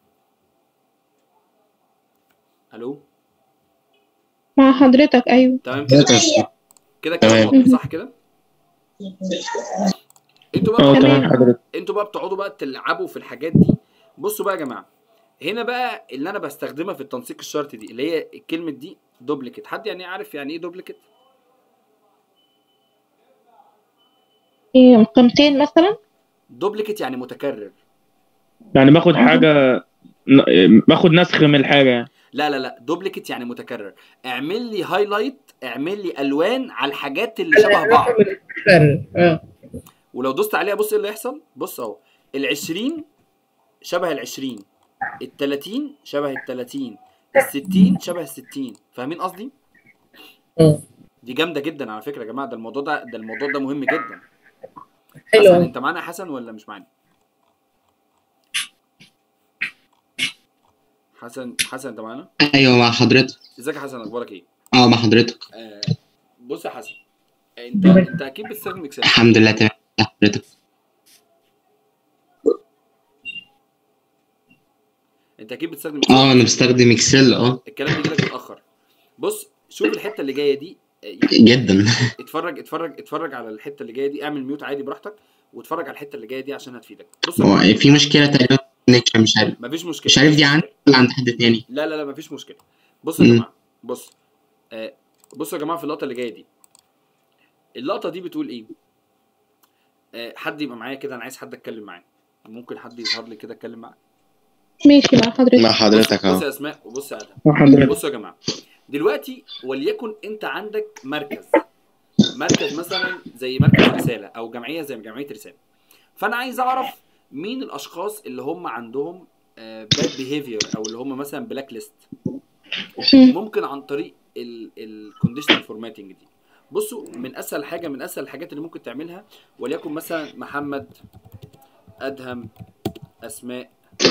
S1: الو
S3: مع حضرتك أيوه
S1: تمام كده كده كلام
S5: تمام.
S1: واضح صح كده انتوا بقى
S2: اه
S3: تمام.
S2: تمام حضرتك
S1: انتوا بقى بتقعدوا بقى تلعبوا في الحاجات دي بصوا بقى يا جماعه هنا بقى اللي انا بستخدمها في التنسيق الشرطي دي اللي هي الكلمه دي دوبليكيت حد يعني عارف يعني ايه دوبليكيت
S3: إيه، قيمتين مثلا
S1: دوبليكيت يعني متكرر
S2: يعني باخد حاجة ن- باخد نسخ من الحاجة يعني
S1: لا لا لا دوبليكيت يعني متكرر اعمل لي هايلايت اعمل لي الوان على الحاجات اللي شبه بعض
S7: الرقم المتكرر اه
S1: ولو دوست عليها بص ايه اللي هيحصل بص اهو ال20 شبه ال20 ال30 شبه ال30 ال60 شبه ال60 فاهمين قصدي
S7: اه
S1: دي جامده جدا على فكره يا جماعه ده الموضوع ده ده الموضوع ده مهم جدا
S7: حلو
S1: حسن
S7: أوي.
S1: انت معانا يا حسن ولا مش معانا حسن حسن انت معانا
S5: ايوه مع حضرتك
S1: ازيك يا حسن اخبارك ايه
S5: اه مع حضرتك
S1: آه بص يا حسن انت انت اكيد بتستخدم اكسل
S5: الحمد لله تمام مع حضرتك
S1: انت اكيد بتستخدم
S5: اه انا بستخدم اكسل اه
S1: الكلام بيجي لك متاخر بص شوف الحته اللي جايه دي آه، يعني
S5: جدا
S1: اتفرج اتفرج اتفرج على الحته اللي جايه دي اعمل ميوت عادي براحتك واتفرج على الحته اللي جايه دي عشان هتفيدك بص يا
S5: هو
S1: جماعة،
S5: في مشكله تقريبا connection، مش عارف
S1: مفيش مشكله
S5: مش عارف دي عندي ولا عند حد تاني
S1: لا لا لا مفيش مشكله بصوا يا
S5: مم.
S1: جماعه بص آه بصوا يا جماعه في اللقطه اللي جايه دي اللقطه دي بتقول ايه آه حد يبقى معايا كده انا عايز حد اتكلم معاه ممكن حد يظهر لي كده اتكلم معاه
S3: ماشي مع حضرتك
S5: مع حضرتك
S1: بص
S5: اه
S1: يا اسماء وبص يا ادهم
S2: مع حضرتك
S1: بصوا يا جماعه دلوقتي وليكن انت عندك مركز مركز مثلا زي مركز رساله او جمعيه زي جمعيه رساله فانا عايز اعرف مين الاشخاص اللي هم عندهم باد بيهيفير او اللي هم مثلا بلاك ليست ممكن عن طريق الكونديشنال فورماتنج دي بصوا من اسهل حاجه من اسهل الحاجات اللي ممكن تعملها وليكن مثلا محمد ادهم اسماء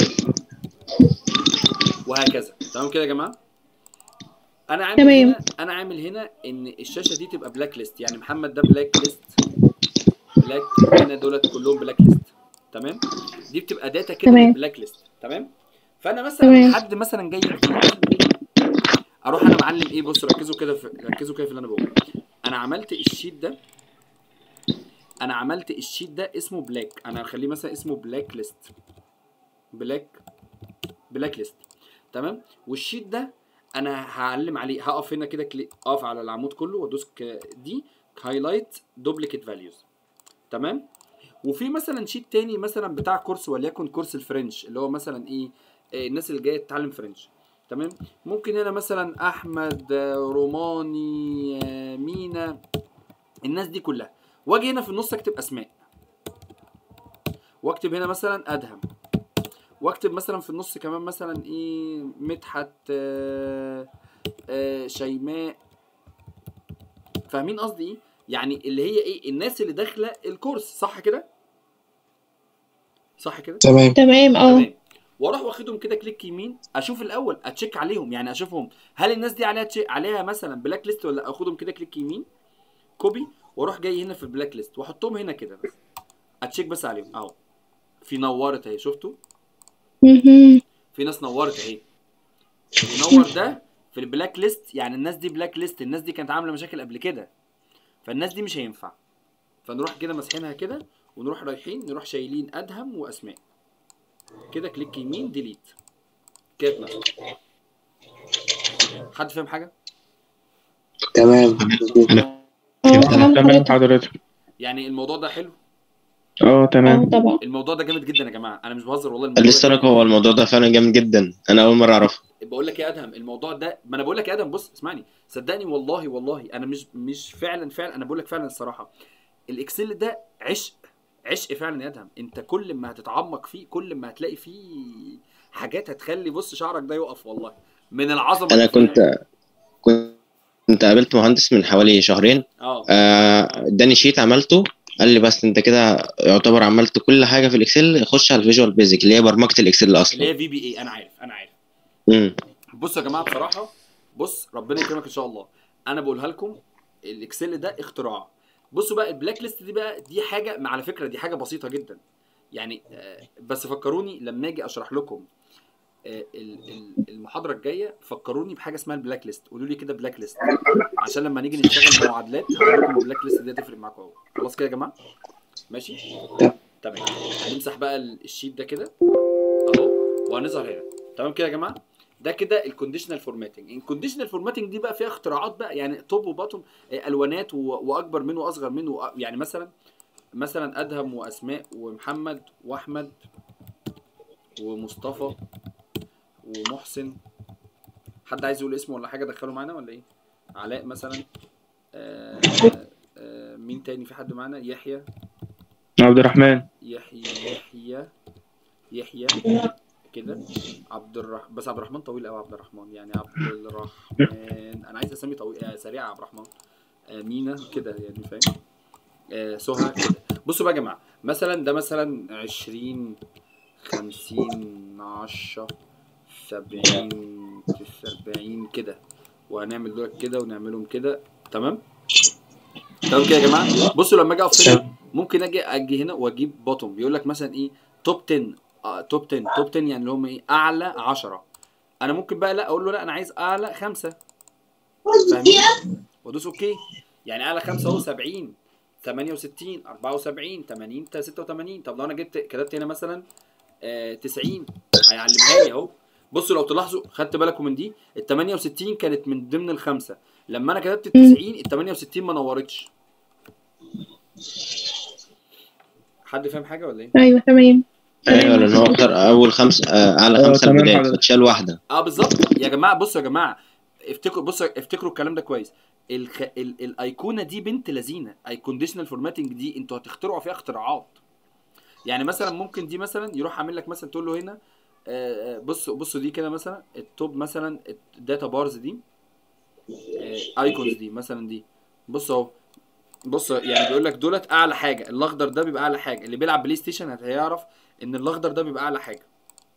S1: وهكذا تمام كده يا جماعه انا عامل
S3: تمام.
S1: هنا انا عامل هنا ان الشاشه دي تبقى بلاك ليست يعني محمد ده بلاك ليست بلاك هنا دولت كلهم بلاك ليست تمام دي بتبقى داتا كده
S3: تمام.
S1: بلاك ليست تمام فانا مثلا
S3: تمام.
S1: حد مثلا جاي جديد اروح انا معلم ايه بص ركزوا كده في ركزوا كده في اللي انا بقوله انا عملت الشيت ده انا عملت الشيت ده اسمه بلاك انا هخليه مثلا اسمه بلاك ليست بلاك بلاك ليست تمام والشيت ده انا هعلم عليه هقف هنا كده كليك اقف على العمود كله وادوس ك- دي هايلايت دوبليكيت فاليوز تمام وفي مثلا شيت تاني مثلا بتاع كورس وليكن كورس الفرنش اللي هو مثلا ايه آه، الناس اللي جايه تتعلم فرنش تمام ممكن هنا مثلا احمد آه، روماني آه، مينا الناس دي كلها واجي هنا في النص اكتب اسماء واكتب هنا مثلا ادهم واكتب مثلا في النص كمان مثلا ايه مدحت آه، آه، شيماء فاهمين قصدي ايه يعني اللي هي ايه الناس اللي داخله الكورس صح كده صح كده
S8: تمام
S3: تمام اه
S1: تمام واروح واخدهم كده كليك يمين اشوف الاول اتشيك عليهم يعني اشوفهم هل الناس دي عليها تشيك عليها مثلا بلاك ليست ولا اخدهم كده كليك يمين كوبي واروح جاي هنا في البلاك ليست واحطهم هنا كده بس اتشيك بس عليهم اهو في نورت اهي شفتوا
S3: مهم.
S1: في ناس نورت اهي ينور ده في البلاك ليست يعني الناس دي بلاك ليست الناس دي كانت عامله مشاكل قبل كده فالناس دي مش هينفع فنروح كده ماسحينها كده ونروح رايحين نروح شايلين ادهم واسماء كده كليك يمين ديليت كده اتمسح حد فاهم حاجه
S8: تمام
S5: انا
S3: اه
S5: فهمت
S3: تمام
S2: تمام
S3: حضرتك
S2: حضرتك
S1: يعني الموضوع ده حلو
S2: اه
S3: اه
S2: تمام
S3: طبعا
S1: الموضوع ده جامد جدا يا جماعه انا مش بهزر والله الموضوع
S5: لسه
S1: ده
S5: لك هو الموضوع ده فعلا جامد جدا انا اول مره اعرفه
S1: بقول لك يا ادهم الموضوع ده ما انا بقول لك يا ادهم بص اسمعني صدقني والله والله انا مش مش فعلا فعلا انا بقول لك فعلا الصراحه الاكسل ده عشق عشق فعلا يا ادهم انت كل ما هتتعمق فيه كل ما هتلاقي فيه حاجات هتخلي بص شعرك ده يقف والله من العظمه
S5: انا
S1: اللي فيه.
S5: كنت كنت قابلت مهندس من حوالي شهرين
S1: اه
S5: آه، اداني شيت عملته قال لي بس انت كده يعتبر عملت كل حاجه في الاكسل خش على الفيجوال بيزك اللي هي برمجه الاكسل
S1: اللي
S5: اصلا
S1: هي في بي اي انا عارف انا عارف
S5: امم
S1: بصوا يا جماعه بصراحه بص ربنا يكرمك ان شاء الله انا بقولها لكم الاكسل ده اختراع بصوا بقى البلاك ليست دي بقى دي حاجه على فكره دي حاجه بسيطه جدا يعني آه، بس فكروني لما اجي اشرح لكم آه، ال- ال- المحاضره الجايه فكروني بحاجه اسمها البلاك ليست قولوا لي كده بلاك ليست عشان لما نيجي نشتغل معادلات هقول لكم البلاك ليست دي هتفرق معاكم قوي خلاص كده يا جماعه ماشي تمام هنمسح بقى ال- الشيت ده كده اهو وهنظهر هنا تمام كده يا جماعه ده كده الكونديشنال فورماتنج الكونديشنال فورماتنج دي بقى فيها اختراعات بقى يعني توب وباتوم آه، الوانات و- واكبر منه واصغر منه وأ- يعني مثلا مثلا ادهم واسماء ومحمد واحمد ومصطفى ومحسن حد عايز يقول اسمه ولا حاجه دخله معانا ولا ايه علاء مثلا آه آه مين تاني في حد معانا يحيى
S2: عبد الرحمن
S1: يحيى يحيى يحيى كده عبد الرحمن بس عبد الرحمن طويل قوي عبد الرحمن يعني عبد الرحمن انا عايز اسامي طويل آه سريعه يا عبد الرحمن آه مينا كده يعني فاهم آه سهى كده بصوا بقى يا جماعه مثلا ده مثلا 20 50 10 70 40 كده وهنعمل دول كده ونعملهم كده تمام تمام كده يا جماعه بصوا لما اجي اقف هنا ممكن اجي اجي هنا واجيب بوتوم بيقول لك مثلا ايه توب 10 آه توب 10 توب 10 يعني اللي هم ايه اعلى 10 انا ممكن بقى لا اقول له لا انا عايز اعلى خمسه فاهمين وادوس اوكي يعني اعلى خمسه اهو 70 68 74 80 86 طب لو انا جبت كتبت هنا مثلا آه 90 هيعلمها لي اهو بصوا لو تلاحظوا خدت بالكم من دي ال 68 كانت من ضمن الخمسه لما انا كتبت ال 90 ال 68 ما نورتش حد فاهم حاجه ولا ايه؟
S3: ايوه تمام
S5: ايوه لان هو اختار اول خمسه آه، اعلى
S2: آه،
S5: خمسه
S2: تمام
S5: البدايه
S2: حضرتك.
S5: فتشال واحده
S1: اه بالظبط يا جماعه بصوا يا جماعه افتكروا بصوا افتكروا الكلام ده كويس الخ... ال... الايقونه دي بنت لذينه اي كونديشنال فورماتنج دي انتوا هتخترعوا فيها اختراعات يعني مثلا ممكن دي مثلا يروح عامل لك مثلا تقول له هنا آه، آه، بص بصوا دي كده مثلا التوب مثلا الداتا بارز دي ايكونز دي مثلا دي بص اهو بص يعني بيقول لك دولت اعلى حاجه الاخضر ده بيبقى اعلى حاجه اللي بيلعب بلاي ستيشن هيعرف ان الاخضر ده بيبقى اعلى حاجه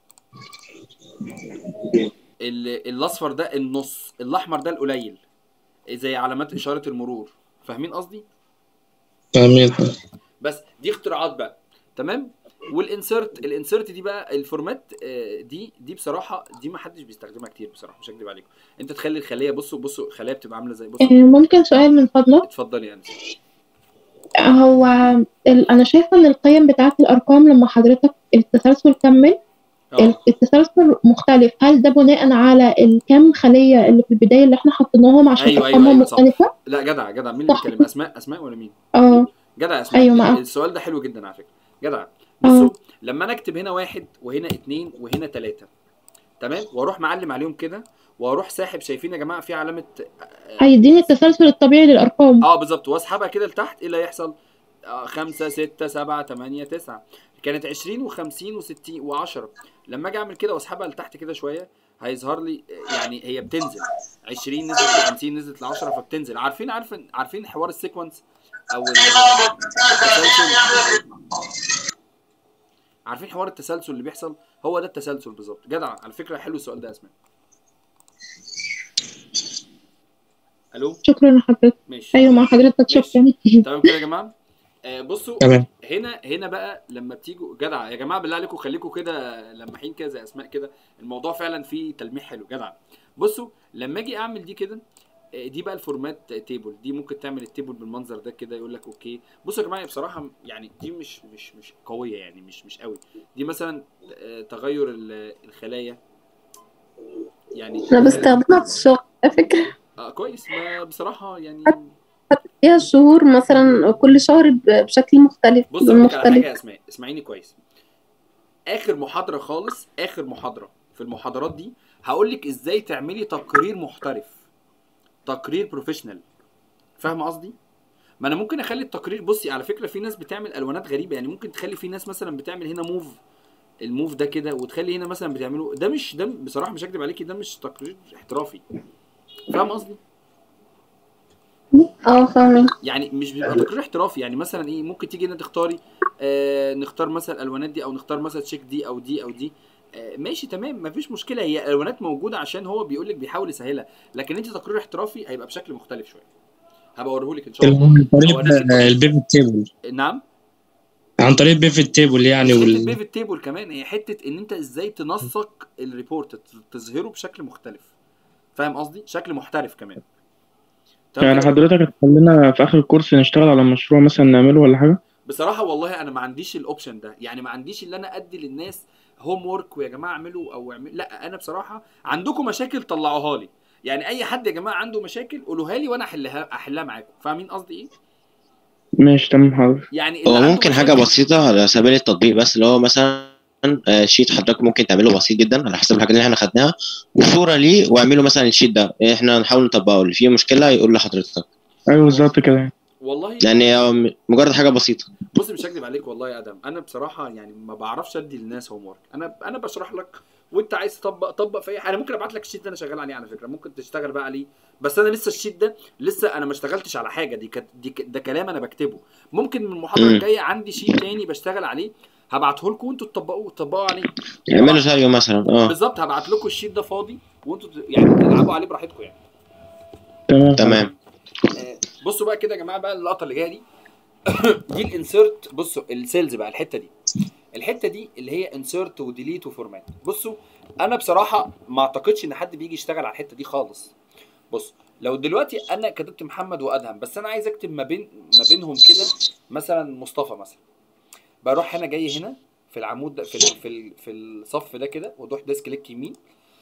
S1: ال- الاصفر ده النص الاحمر ده القليل زي علامات اشاره المرور فاهمين قصدي
S8: فاهمين
S1: بس دي اختراعات بقى تمام والانسرت الانسرت دي بقى الفورمات آه، دي دي بصراحه دي ما حدش بيستخدمها كتير بصراحه مش هكدب عليكم انت تخلي الخليه بصوا بصوا الخليه بتبقى عامله زي
S3: آه،
S1: بصوا
S3: ممكن سؤال من فضلك
S1: اتفضلي يا انسه
S3: هو ال- انا شايفه ان القيم بتاعه الارقام لما حضرتك التسلسل كمل
S1: اه
S3: التسلسل مختلف هل ده بناء على الكام خليه اللي في البدايه اللي احنا حطيناهم عشان
S1: أيوة، أيوة،
S3: ارقامهم
S1: أيوة، صح.
S3: مختلفه
S1: لا جدع جدع مين اللي
S3: صح.
S1: بيتكلم اسماء اسماء ولا مين
S3: اه
S1: جدع اسماء
S3: أيوة، معاك.
S1: السؤال ده حلو جدا على فكره جدع بصوا لما انا اكتب هنا واحد وهنا اتنين وهنا تلاته تمام واروح معلم عليهم كده واروح ساحب شايفين يا جماعه في علامه
S3: هيديني التسلسل الطبيعي للارقام
S1: اه بالظبط واسحبها كده لتحت ايه اللي هيحصل؟ آه خمسة ستة سبعة تمانية تسعة كانت عشرين وخمسين وستين وعشرة لما اجي اعمل كده واسحبها لتحت كده شوية هيظهر لي يعني هي بتنزل 20 نزلت ل 50 نزلت ل 10 فبتنزل عارفين عارفين عارفين حوار السيكونس او التسلسل عارفين حوار التسلسل اللي بيحصل هو ده التسلسل بالظبط جدع على فكره حلو السؤال ده يا اسماء الو
S3: شكرا لحضرتك
S1: ماشي
S3: ايوه مع حضرتك
S1: ماشي.
S3: شكرا
S1: تمام كده يا جماعه آه بصوا
S8: تمام
S1: هنا هنا بقى لما بتيجوا جدع يا جماعه بالله عليكم خليكم كده لماحين كده زي اسماء كده الموضوع فعلا فيه تلميح حلو جدع بصوا لما اجي اعمل دي كده آه، دي بقى الفورمات تيبل دي ممكن تعمل التيبل بالمنظر ده كده يقول لك اوكي بصوا يا جماعه بصراحه يعني دي مش مش مش قويه يعني مش مش قوي دي مثلا آه، تغير ال- الخلايا يعني
S6: انا بستخدمها في الشغل على فكرة
S1: آه كويس ما بصراحه يعني
S6: فيها الشهور مثلا كل شهر ب- بشكل مختلف
S1: بص
S6: لون
S1: اقول لك على حاجه
S6: مختلف
S1: يا اسماء اسمعيني كويس اخر محاضره خالص اخر محاضره في المحاضرات دي هقول لك ازاي تعملي تقرير محترف تقرير بروفيشنال فاهمه قصدي ما انا ممكن اخلي التقرير بصي على فكره في ناس بتعمل الوانات غريبه يعني ممكن تخلي في ناس مثلا بتعمل هنا موف الموف ده كده وتخلي هنا مثلا بتعمله ده مش ده بصراحه مش هكدب عليكي ده مش تقرير احترافي فاهم قصدي
S6: اه فاهمين
S1: يعني مش بيبقى تقرير احترافي يعني مثلا ايه ممكن تيجي هنا تختاري آه نختار مثلا الالوانات دي او نختار مثلا تشيك دي او دي او دي آه ماشي تمام مفيش مشكله هي الالوانات موجوده عشان هو بيقول لك بيحاول يسهلها لكن انت تقرير احترافي هيبقى بشكل مختلف شويه هبقى اوريهولك ان شاء الله
S8: عن طريق
S1: أوريك التقرير.
S8: البيفت تيبل
S1: نعم
S8: عن طريق البيفت تيبل يعني
S1: حته
S8: وال...
S1: البيفت تيبل كمان هي حته ان انت ازاي تنسق الريبورت ت- تظهره بشكل مختلف فاهم قصدي شكل محترف كمان تمام
S2: يعني
S1: كده؟
S2: حضرتك هتخلينا في آخر الكورس نشتغل على مشروع مثلا نعمله ولا حاجة؟
S1: بصراحه والله انا ما عنديش الاوبشن ده يعني ما عنديش اللي انا ادي للناس هوم ورك ويا جماعه اعملوا او اعملوا لا انا بصراحه عندكم مشاكل طلعوها لي يعني اي حد يا جماعه عنده مشاكل قولوها لي وانا احلها احلها معاكم فاهمين قصدي ايه
S2: ماشي تمام حاضر
S1: يعني اللي
S5: هو
S1: عنده
S5: ممكن حاجة
S1: مشاكل-
S5: بسيطة على سبيل التطبيق بس اللي هو مثلا آه، شيت حضرتك ممكن تعمله بسيط جدا على حسب الحاجات اللي احنا خدناها وصورة ليه واعملوا مثلا الشيت ده احنا نحاول نطبقه اللي فيه مشكلة يقول لحضرتك
S2: أيوه بالظبط كده يعني
S1: والله
S5: يعني هو م- مجرد حاجة بسيطة
S1: بص مش هكدب عليك والله يا ادم انا بصراحه يعني ما بعرفش ادي للناس هوم ورك انا انا بشرح لك وانت عايز تطبق طبق في اي حاجه انا ممكن ابعت لك الشيت ده انا شغال عليه على فكره ممكن تشتغل بقى عليه بس انا لسه الشيت ده لسه انا ما اشتغلتش على حاجه دي كانت دي ك- ده كلام انا بكتبه ممكن من المحاضره
S5: مم.
S1: الجايه عندي شيت تاني بشتغل عليه هبعته لكم وانتوا تطبقوه تطبقوا عليه
S5: اعملوا زيه مثلا اه
S1: بالظبط هبعت لكم الشيت ده فاضي وانتوا ت- يعني تلعبوا عليه براحتكم يعني
S2: تمام
S5: تمام
S1: آه، بصوا بقى كده يا جماعه بقى اللقطه اللي جايه دي دي الانسيرت بصوا السيلز بقى الحته دي الحته دي اللي هي انسيرت وديليت وفورمات بصوا انا بصراحه ما اعتقدش ان حد بيجي يشتغل على الحته دي خالص بص لو دلوقتي انا كتبت محمد وادهم بس انا عايز اكتب ما بين ما بينهم كده مثلا مصطفى مثلا بروح هنا جاي هنا في العمود ده في ال في ال في الصف ده كده واروح دايس كليك يمين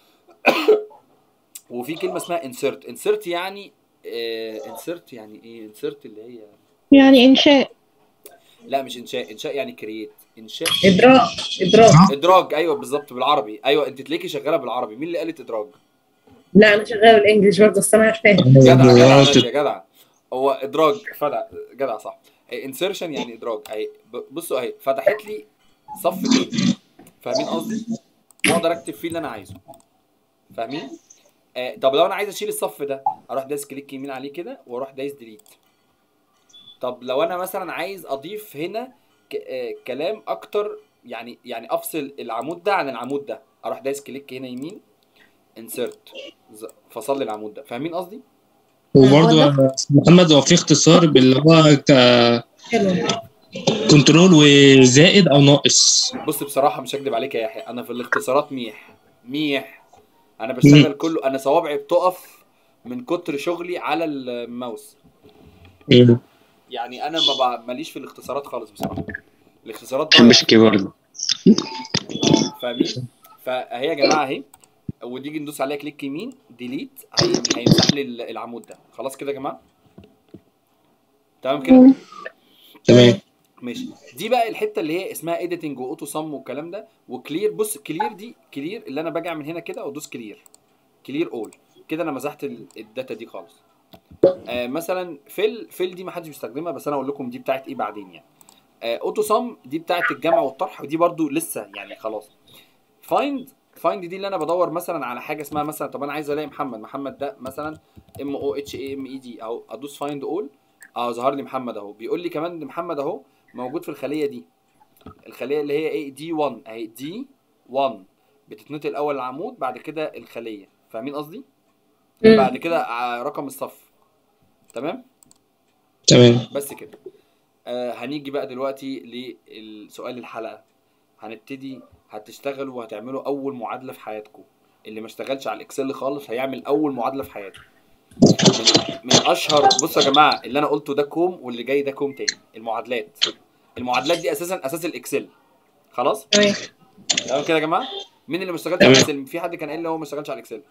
S1: وفي كلمه اسمها انسيرت انسيرت يعني انسيرت يعني ايه انسيرت اللي هي
S3: يعني انشاء
S1: لا مش انشاء انشاء يعني كرييت انشاء
S7: ادراك ادراك
S1: ادراج ايوه بالظبط بالعربي ايوه انت تلاقيكي شغاله بالعربي مين اللي قالت ادراج
S7: لا انا شغاله بالانجلش برضه بس انا عارفاها
S1: جدع جدع ماشي يا جدع هو ادراج فدع جدع صح انسيرشن يعني ادراج اهي ب- بصوا اهي فتحت لي صف جديد فاهمين قصدي واقدر اكتب فيه اللي انا عايزه فاهمين آه طب لو انا عايز اشيل الصف ده اروح دايس كليك يمين عليه كده واروح دايس ديليت طب لو انا مثلا عايز اضيف هنا ك... آه كلام اكتر يعني يعني افصل العمود ده عن العمود ده اروح دايس كليك هنا يمين انسرت فصل لي العمود ده فاهمين قصدي
S8: وبرضه محمد هو في اختصار باللي هو ك
S7: حلو
S8: كنترول وزائد او ناقص
S1: بص بصراحه مش هكدب عليك يا يحيى انا في الاختصارات ميح ميح انا بشتغل كله انا صوابعي بتقف من كتر شغلي على الماوس
S8: مم.
S1: يعني انا ما بع- ماليش في الاختصارات خالص بصراحه الاختصارات
S5: ما بحبش الكيبورد
S1: فاهمين فاهي يا جماعه اهي ونيجي ندوس عليها كليك يمين ديليت هي... هيمسح لي ال- العمود ده خلاص كده يا جماعه تمام كده
S8: تمام
S1: ماشي دي بقى الحته اللي هي اسمها اديتنج واوتو صم والكلام ده وكلير بص كلير دي كلير اللي انا باجي من هنا كده وادوس كلير كلير اول كده انا مسحت ال- الداتا دي خالص آه مثلا فيل فيل دي ما حدش بيستخدمها بس انا اقول لكم دي بتاعت ايه بعدين يعني آه اوتو صم دي بتاعت الجمع والطرح ودي برضو لسه يعني خلاص فايند فايند دي اللي انا بدور مثلا على حاجه اسمها مثلا طب انا عايز الاقي محمد محمد ده مثلا ام او اتش اي ام اي دي اهو ادوس فايند اول اه ظهر لي محمد اهو بيقول لي كمان ان محمد اهو موجود في الخليه دي الخليه اللي هي ايه دي 1 اهي دي 1 بتتنطق الاول العمود بعد كده الخليه فاهمين قصدي
S7: مم.
S1: بعد كده ع- رقم الصف تمام
S8: تمام
S1: بس كده آه هنيجي بقى دلوقتي للسؤال الحلقه هنبتدي هتشتغلوا وهتعملوا اول معادله في حياتكم اللي ما اشتغلش على الاكسل خالص هيعمل اول معادله في حياته من, من اشهر بصوا يا جماعه اللي انا قلته ده كوم واللي جاي ده كوم تاني المعادلات المعادلات دي اساسا اساس الاكسل خلاص
S7: تمام
S1: تمام كده يا جماعه مين اللي ما اشتغلش على
S8: تمام.
S1: الاكسل في حد كان قايل لي هو ما اشتغلش على الاكسل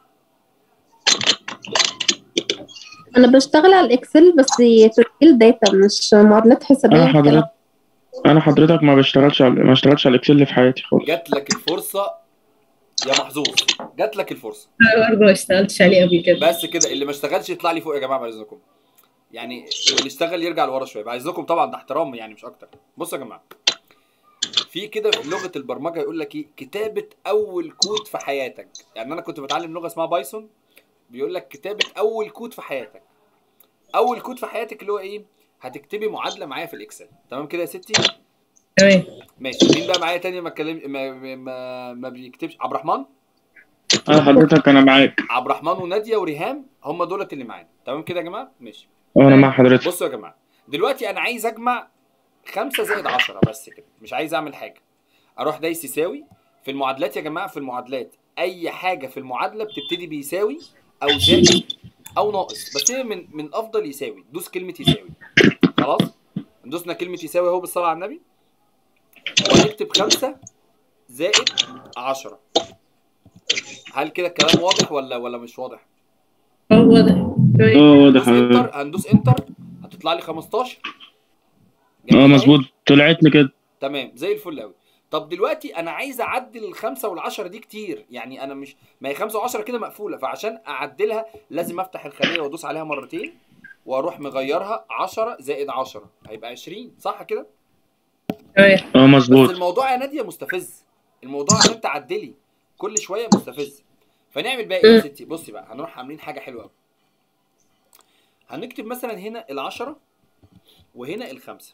S6: انا بشتغل على الاكسل بس تسجيل داتا مش معادلات حسابيه
S2: انا حضرتك انا حضرتك ما بشتغلش على ما اشتغلتش على الاكسل في حياتي خالص
S1: جات لك الفرصه يا محظوظ جات لك الفرصه
S7: انا برضه ما اشتغلتش عليه قبل كده
S1: بس كده اللي ما اشتغلش يطلع لي فوق يا جماعه بعد اذنكم يعني واللي اشتغل يرجع لورا شويه بعد اذنكم طبعا ده احترام يعني مش اكتر بصوا يا جماعه في كده في لغه البرمجه يقول لك ايه كتابه اول كود في حياتك يعني انا كنت بتعلم لغه اسمها بايثون بيقول لك كتابه اول كود في حياتك اول كود في حياتك اللي هو ايه هتكتبي معادله معايا في الاكسل تمام كده يا ستي
S7: تمام
S1: ماشي مين بقى معايا تاني ما اتكلم ما, ما, ما بيكتبش عبد الرحمن
S2: انا حضرتك انا معاك
S1: عبد الرحمن وناديه وريهام هم دولت اللي معانا تمام كده يا جماعه ماشي
S2: وانا مع حضرتك
S1: بصوا يا جماعه دلوقتي انا عايز اجمع 5 زائد 10 بس كده مش عايز اعمل حاجه اروح دايس يساوي في المعادلات يا جماعه في المعادلات اي حاجه في المعادله بتبتدي بيساوي او زائد او ناقص بس هي من من افضل يساوي دوس كلمه يساوي خلاص دوسنا كلمه يساوي اهو بالصلاه على النبي ونكتب 5 زائد 10 هل كده الكلام واضح ولا ولا مش واضح
S7: اه واضح تمام
S2: اه واضح
S1: هندوس انتر هندوس انتر هتطلع لي 15
S2: اه
S1: جميل أهي.
S2: مظبوط طلعت لي كده
S1: تمام زي الفل قوي طب دلوقتي انا عايز اعدل الخمسه والعشره دي كتير يعني انا مش ما هي خمسه وعشره كده مقفوله فعشان اعدلها لازم افتح الخليه وادوس عليها مرتين واروح مغيرها 10 زائد 10 هيبقى 20 صح كده
S7: تمام
S2: اه
S1: بس
S2: مظبوط
S1: الموضوع يا ناديه مستفز الموضوع عشان تعدلي كل شويه مستفز فنعمل بقى ايه يا ستي بصي بقى هنروح عاملين حاجه حلوه قوي هنكتب مثلا هنا العشرة وهنا الخمسة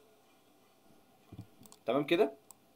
S1: تمام كده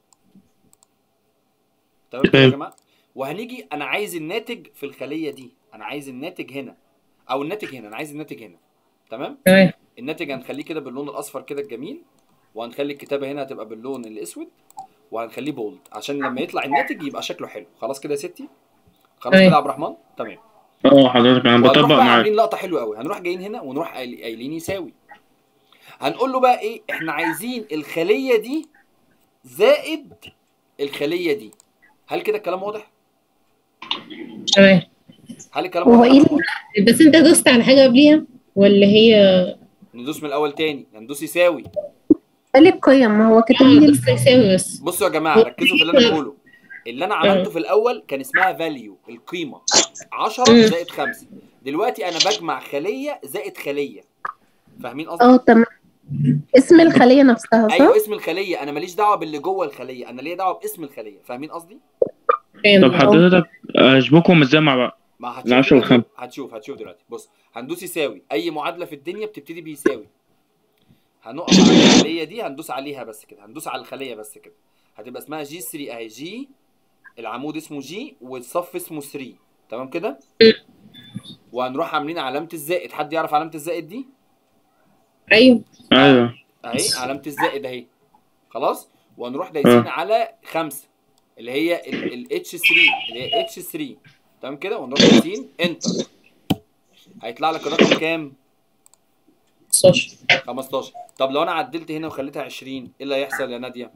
S1: تمام كده يا
S2: تمام.
S1: جماعه وهنيجي انا عايز الناتج في الخليه دي انا عايز الناتج هنا او الناتج هنا انا عايز الناتج هنا تمام
S7: تمام
S1: الناتج هنخليه كده باللون الاصفر كده الجميل وهنخلي الكتابه هنا هتبقى باللون الاسود وهنخليه بولد عشان لما يطلع الناتج يبقى شكله حلو خلاص كده يا ستي خلاص
S7: تمام.
S1: كده يا عبد الرحمن تمام
S2: اه حضرتك انا
S1: وهنروح
S2: بطبق
S1: بقى
S2: معاك
S1: عاملين لقطه حلوه قوي هنروح جايين هنا ونروح قايل- قايلين يساوي هنقول له بقى ايه احنا عايزين الخليه دي زائد الخليه دي هل كده الكلام واضح
S7: تمام
S1: هل الكلام
S6: هو
S1: واضح
S6: ايه
S7: بس انت دوست على حاجه قبليها ولا هي
S1: ندوس من الاول تاني هندوس يساوي
S6: قال القيم ما هو كاتب
S7: اه
S6: لي
S7: دوست يساوي بس
S1: بصوا يا جماعه ركزوا في اللي انا بقوله اللي انا عملته في الاول كان اسمها فاليو القيمه 10
S7: مم.
S1: زائد 5 دلوقتي انا بجمع خليه زائد خليه فاهمين قصدي
S6: اه تمام اسم الخلية نفسها صح؟
S1: ايوه اسم الخليه انا ماليش دعوه باللي جوه الخليه انا ليا دعوه باسم الخليه فاهمين قصدي
S2: طب
S7: فاهم
S2: حضرتك اشبكهم ازاي مع بعض
S1: ما هتشوف
S2: العشرة
S1: دلوقتي-
S2: والخمسة.
S1: هتشوف هتشوف دلوقتي بص هندوس يساوي اي معادله في الدنيا بتبتدي بيساوي هنقف على الخليه دي هندوس عليها بس كده هندوس على الخليه بس كده هتبقى اسمها جي 3 اهي جي العمود اسمه جي والصف اسمه 3 تمام كده وهنروح عاملين علامه الزائد حد يعرف علامه الزائد دي
S7: ايوه
S2: ايوه
S1: اهي علامه الزائد اهي خلاص وهنروح دايسين
S2: آه.
S1: على خمسة اللي هي الاتش 3 اللي هي اتش 3 تمام كده ونروح دايسين انتر هيطلع لك الرقم كام
S7: 15
S1: 15 طب لو انا عدلت هنا وخليتها 20 ايه اللي هيحصل يا ناديه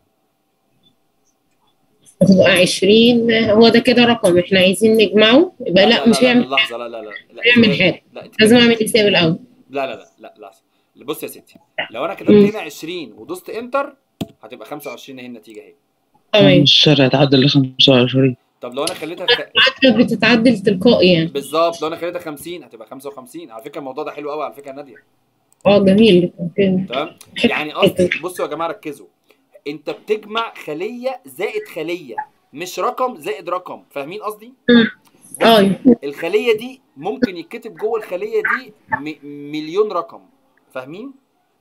S7: هتبقى 20 هو ده كده رقم احنا عايزين نجمعه يبقى لا مش هيعمل
S1: لحظه لا لا لا لا
S7: هيعمل حاجة.
S1: لا انت
S7: لازم اعمل يساوي الاول
S1: لا لا لا لا لحظه بص يا ستي لو انا كتبت هنا 20 ودوست انتر هتبقى 25 اهي النتيجه اهي
S7: تمام
S2: الشارع هتعدل ل 25
S1: طب لو انا خليتها خ...
S7: العدد بتتعدل تلقائي يعني
S1: بالظبط لو انا خليتها 50 هتبقى 55 على فكره الموضوع ده حلو قوي على فكره يا ناديه
S7: اه جميل ممكن
S1: تمام يعني قصدي بصوا يا جماعه ركزوا انت بتجمع خليه زائد خليه مش رقم زائد رقم فاهمين قصدي
S7: اه
S1: الخليه دي ممكن يتكتب جوه الخليه دي م- مليون رقم فاهمين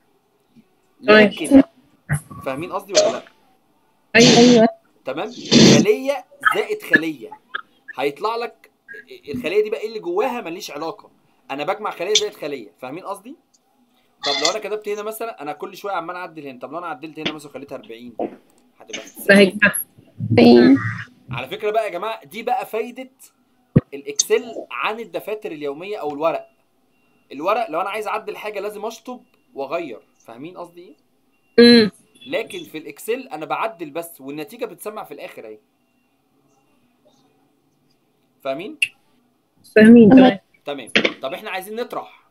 S1: لكن فاهمين قصدي ولا لا
S7: ايوه
S3: ايوه
S1: تمام خليه زائد خليه هيطلع لك الخليه دي بقى ايه اللي جواها ماليش علاقه انا بجمع خليه زائد خليه فاهمين قصدي طب لو انا كتبت هنا مثلا انا كل شويه عمال اعدل هنا طب لو انا عدلت هنا مثلا خليتها 40 هتبقى 90.
S7: فهيبقى
S6: فاهم
S1: على فكره بقى يا جماعه دي بقى فايده الاكسل عن الدفاتر اليوميه او الورق الورق لو انا عايز اعدل حاجه لازم اشطب واغير فاهمين قصدي ايه
S7: امم
S1: لكن في الاكسل انا بعدل بس والنتيجه بتسمع في الاخر اهي فاهمين
S7: فاهمين تمام
S1: تمام طب احنا عايزين نطرح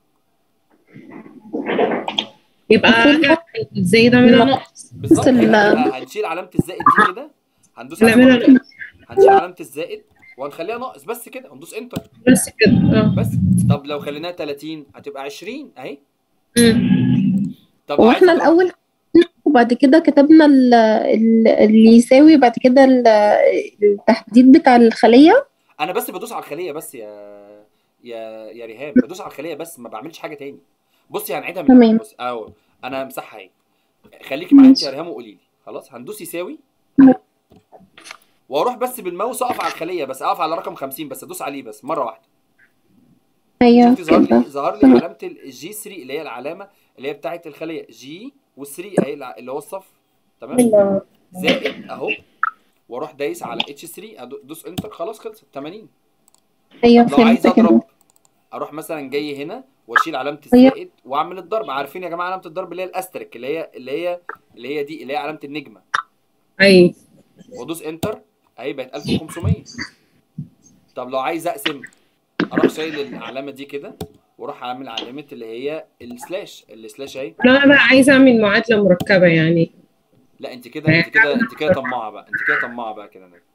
S7: يبقى انا ازاي ده من نقص
S1: بالظبط
S6: بس ال-
S1: هنبقى هنشيل علامه الزائد دي كده هندوس على
S7: نعملها
S1: مرتين. هنشيل علامه الزائد وهنخليها ناقص بس كده وندوس انتر
S7: بس كده اه
S1: بس طب لو خليناها 30 هتبقى 20 اهي
S7: أمم.
S1: طب لو عايز
S6: واحنا
S1: أطرح-
S6: الاول وبعد كده كتبنا ال- ال- اللي يساوي بعد كده ال- التحديد بتاع الخلية
S1: انا بس بدوس على الخليه بس يا يا يا ريهام بدوس على الخليه بس ما بعملش حاجه تاني بصي هنعيدها من
S6: تمام.
S1: الأول. بص اهو انا مسحها اهي خليكي معايا انت يا ريهام وقولي لي خلاص هندوس يساوي واروح بس بالماوس اقف على الخليه بس اقف على رقم 50 بس ادوس عليه بس مره واحده
S6: ايوه
S1: شفتي ظهر
S6: كده
S1: لي ظهر لي علامه الجي 3 اللي هي العلامه اللي هي بتاعه الخليه جي و3 اهي الع- اللي هو الصف تمام زائد اهو واروح دايس على اتش 3 ادوس انتر خلاص خلصت 80
S6: ايوه
S1: لو عايز
S6: فهمت
S1: اضرب
S6: كده
S1: اروح مثلا جاي هنا واشيل علامه
S6: أيوة.
S1: الزائد واعمل الضرب عارفين يا جماعه علامه الضرب اللي هي الاسترك اللي هي اللي هي اللي هي دي اللي هي علامه النجمه
S7: ايوه
S1: وادوس انتر اهي بقت 1500 طب لو عايز اقسم اروح شايل العلامه دي كده واروح اعمل علامه اللي هي السلاش السلاش اهي
S7: لو انا بقى عايزه اعمل معادله مركبه يعني
S1: لا انت كده انت كده انت كده طماعه بقى انت كده طماعه بقى كده نجم.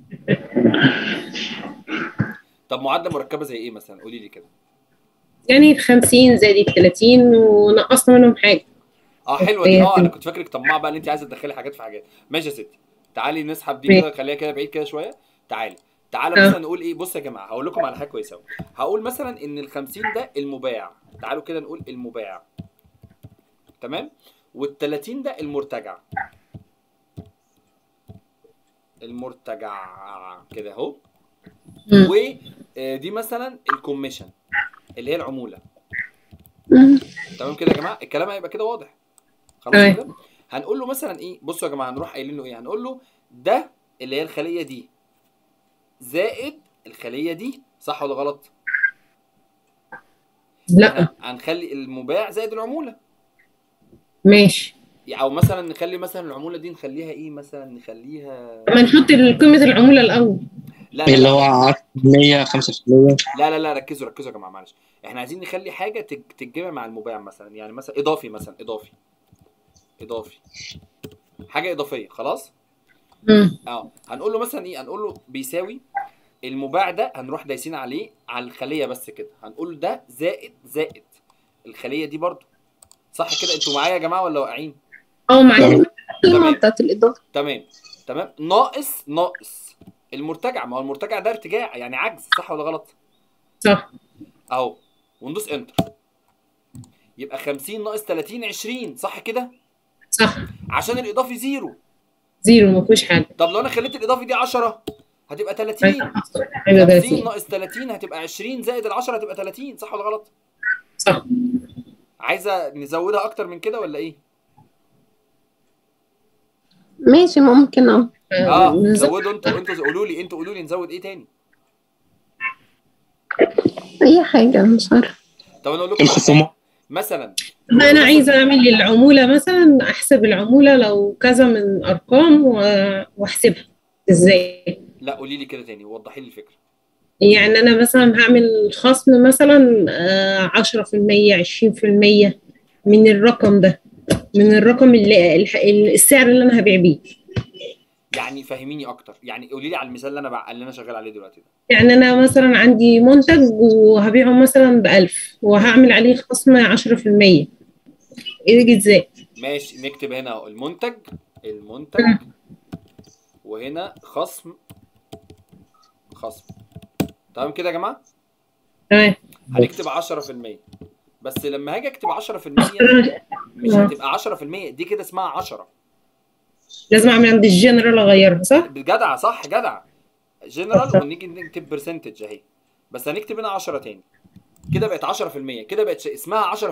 S1: طب معادله مركبه زي ايه مثلا قولي لي كده
S7: يعني ال 50 زائد ال 30 ونقصنا منهم حاجه
S1: اه حلوه دي اه انا كنت فاكرك طماعه بقى اللي انت عايزه تدخلي حاجات في حاجات ماشي يا ستي تعالي نسحب دي كده خليها كده بعيد كده شويه تعالي تعالى
S7: آه.
S1: مثلا نقول ايه بص يا جماعه هقول لكم على حاجه كويسه أوي. هقول مثلا ان ال 50 ده المباع تعالوا كده نقول المباع تمام وال 30 ده المرتجع المرتجع كده اهو
S7: مم.
S1: ودي مثلا الكوميشن اللي هي العموله
S6: مم.
S1: تمام كده يا جماعه الكلام هيبقى كده واضح خلاص
S7: تمام.
S1: كده هنقول له مثلا ايه بصوا يا جماعه هنروح قايلين له ايه هنقول له ده اللي هي الخليه دي زائد الخليه دي صح ولا غلط
S7: لا
S1: هنخلي المباع زائد العموله
S7: ماشي
S1: او مثلا نخلي مثلا العموله دي نخليها ايه مثلا نخليها
S7: طب ما نحط قيمه العموله الاول
S1: لا لا
S8: اللي
S1: لا,
S8: هو 10% 5%
S1: لا لا لا ركزوا ركزوا يا جماعه معلش احنا عايزين نخلي حاجه تج- تتجمع مع المباع مثلا يعني مثلا اضافي مثلا اضافي اضافي حاجه اضافيه خلاص
S7: مم.
S1: اه هنقول له مثلا ايه هنقول له بيساوي المباع ده هنروح دايسين عليه على الخليه بس كده هنقول له ده زائد زائد الخليه دي برضو صح كده انتوا معايا يا جماعه ولا واقعين
S7: اه معايا
S8: تمام.
S6: القيمة
S1: تمام.
S6: بتاعت الإضافة
S1: تمام تمام ناقص ناقص المرتجع ما هو المرتجع ده ارتجاع يعني عجز صح ولا غلط
S7: صح
S1: اهو وندوس انتر يبقى 50 ناقص 30 20 صح كده
S7: صح
S1: عشان الاضافي زيرو
S7: زيرو ما فيهوش حاجه
S1: طب لو انا خليت الاضافي دي 10 هتبقى 30
S7: حاجه
S1: 50
S7: 30
S1: ناقص 30 هتبقى 20 زائد ال 10 هتبقى 30 صح ولا غلط
S7: صح
S1: عايزه نزودها اكتر من كده ولا ايه
S6: ماشي ممكن اه
S1: اه
S7: نزود-
S1: زودوا انتوا انتوا قولوا لي انتوا قولوا لي نزود ايه تاني
S6: أي حاجة مش عارفة
S1: طب انا اقول لكم على حاجة.
S8: الخصومات
S1: مثلا
S7: طب انا عايزه اعمل العموله مثلا احسب العموله لو كذا من ارقام و- واحسبها ازاي
S1: لا قولي لي كده تاني وضحي لي الفكره
S7: يعني انا مثلا هعمل خصم مثلا آه، 10% 20% من الرقم ده من الرقم اللي الح- السعر اللي انا هبيع بيه
S1: يعني فهميني اكتر يعني قولي لي على المثال اللي انا بع... اللي انا شغال عليه دلوقتي ده
S7: يعني انا مثلا عندي منتج وهبيعه مثلا ب 1000 وهعمل عليه خصم 10% يجي ازاي
S1: ماشي نكتب هنا اهو المنتج المنتج وهنا خصم خصم تمام كده يا جماعه
S7: تمام
S1: هنكتب 10% بس لما هاجي اكتب 10% مش هتبقى 10% دي كده اسمها 10
S7: لازم اعمل عند الجنرال اغيرها صح؟
S1: جدع صح جدع جنرال ونيجي نكتب برسنتج اهي بس هنكتب هنا 10 تاني كده بقت 10% كده بقت ش- اسمها 10%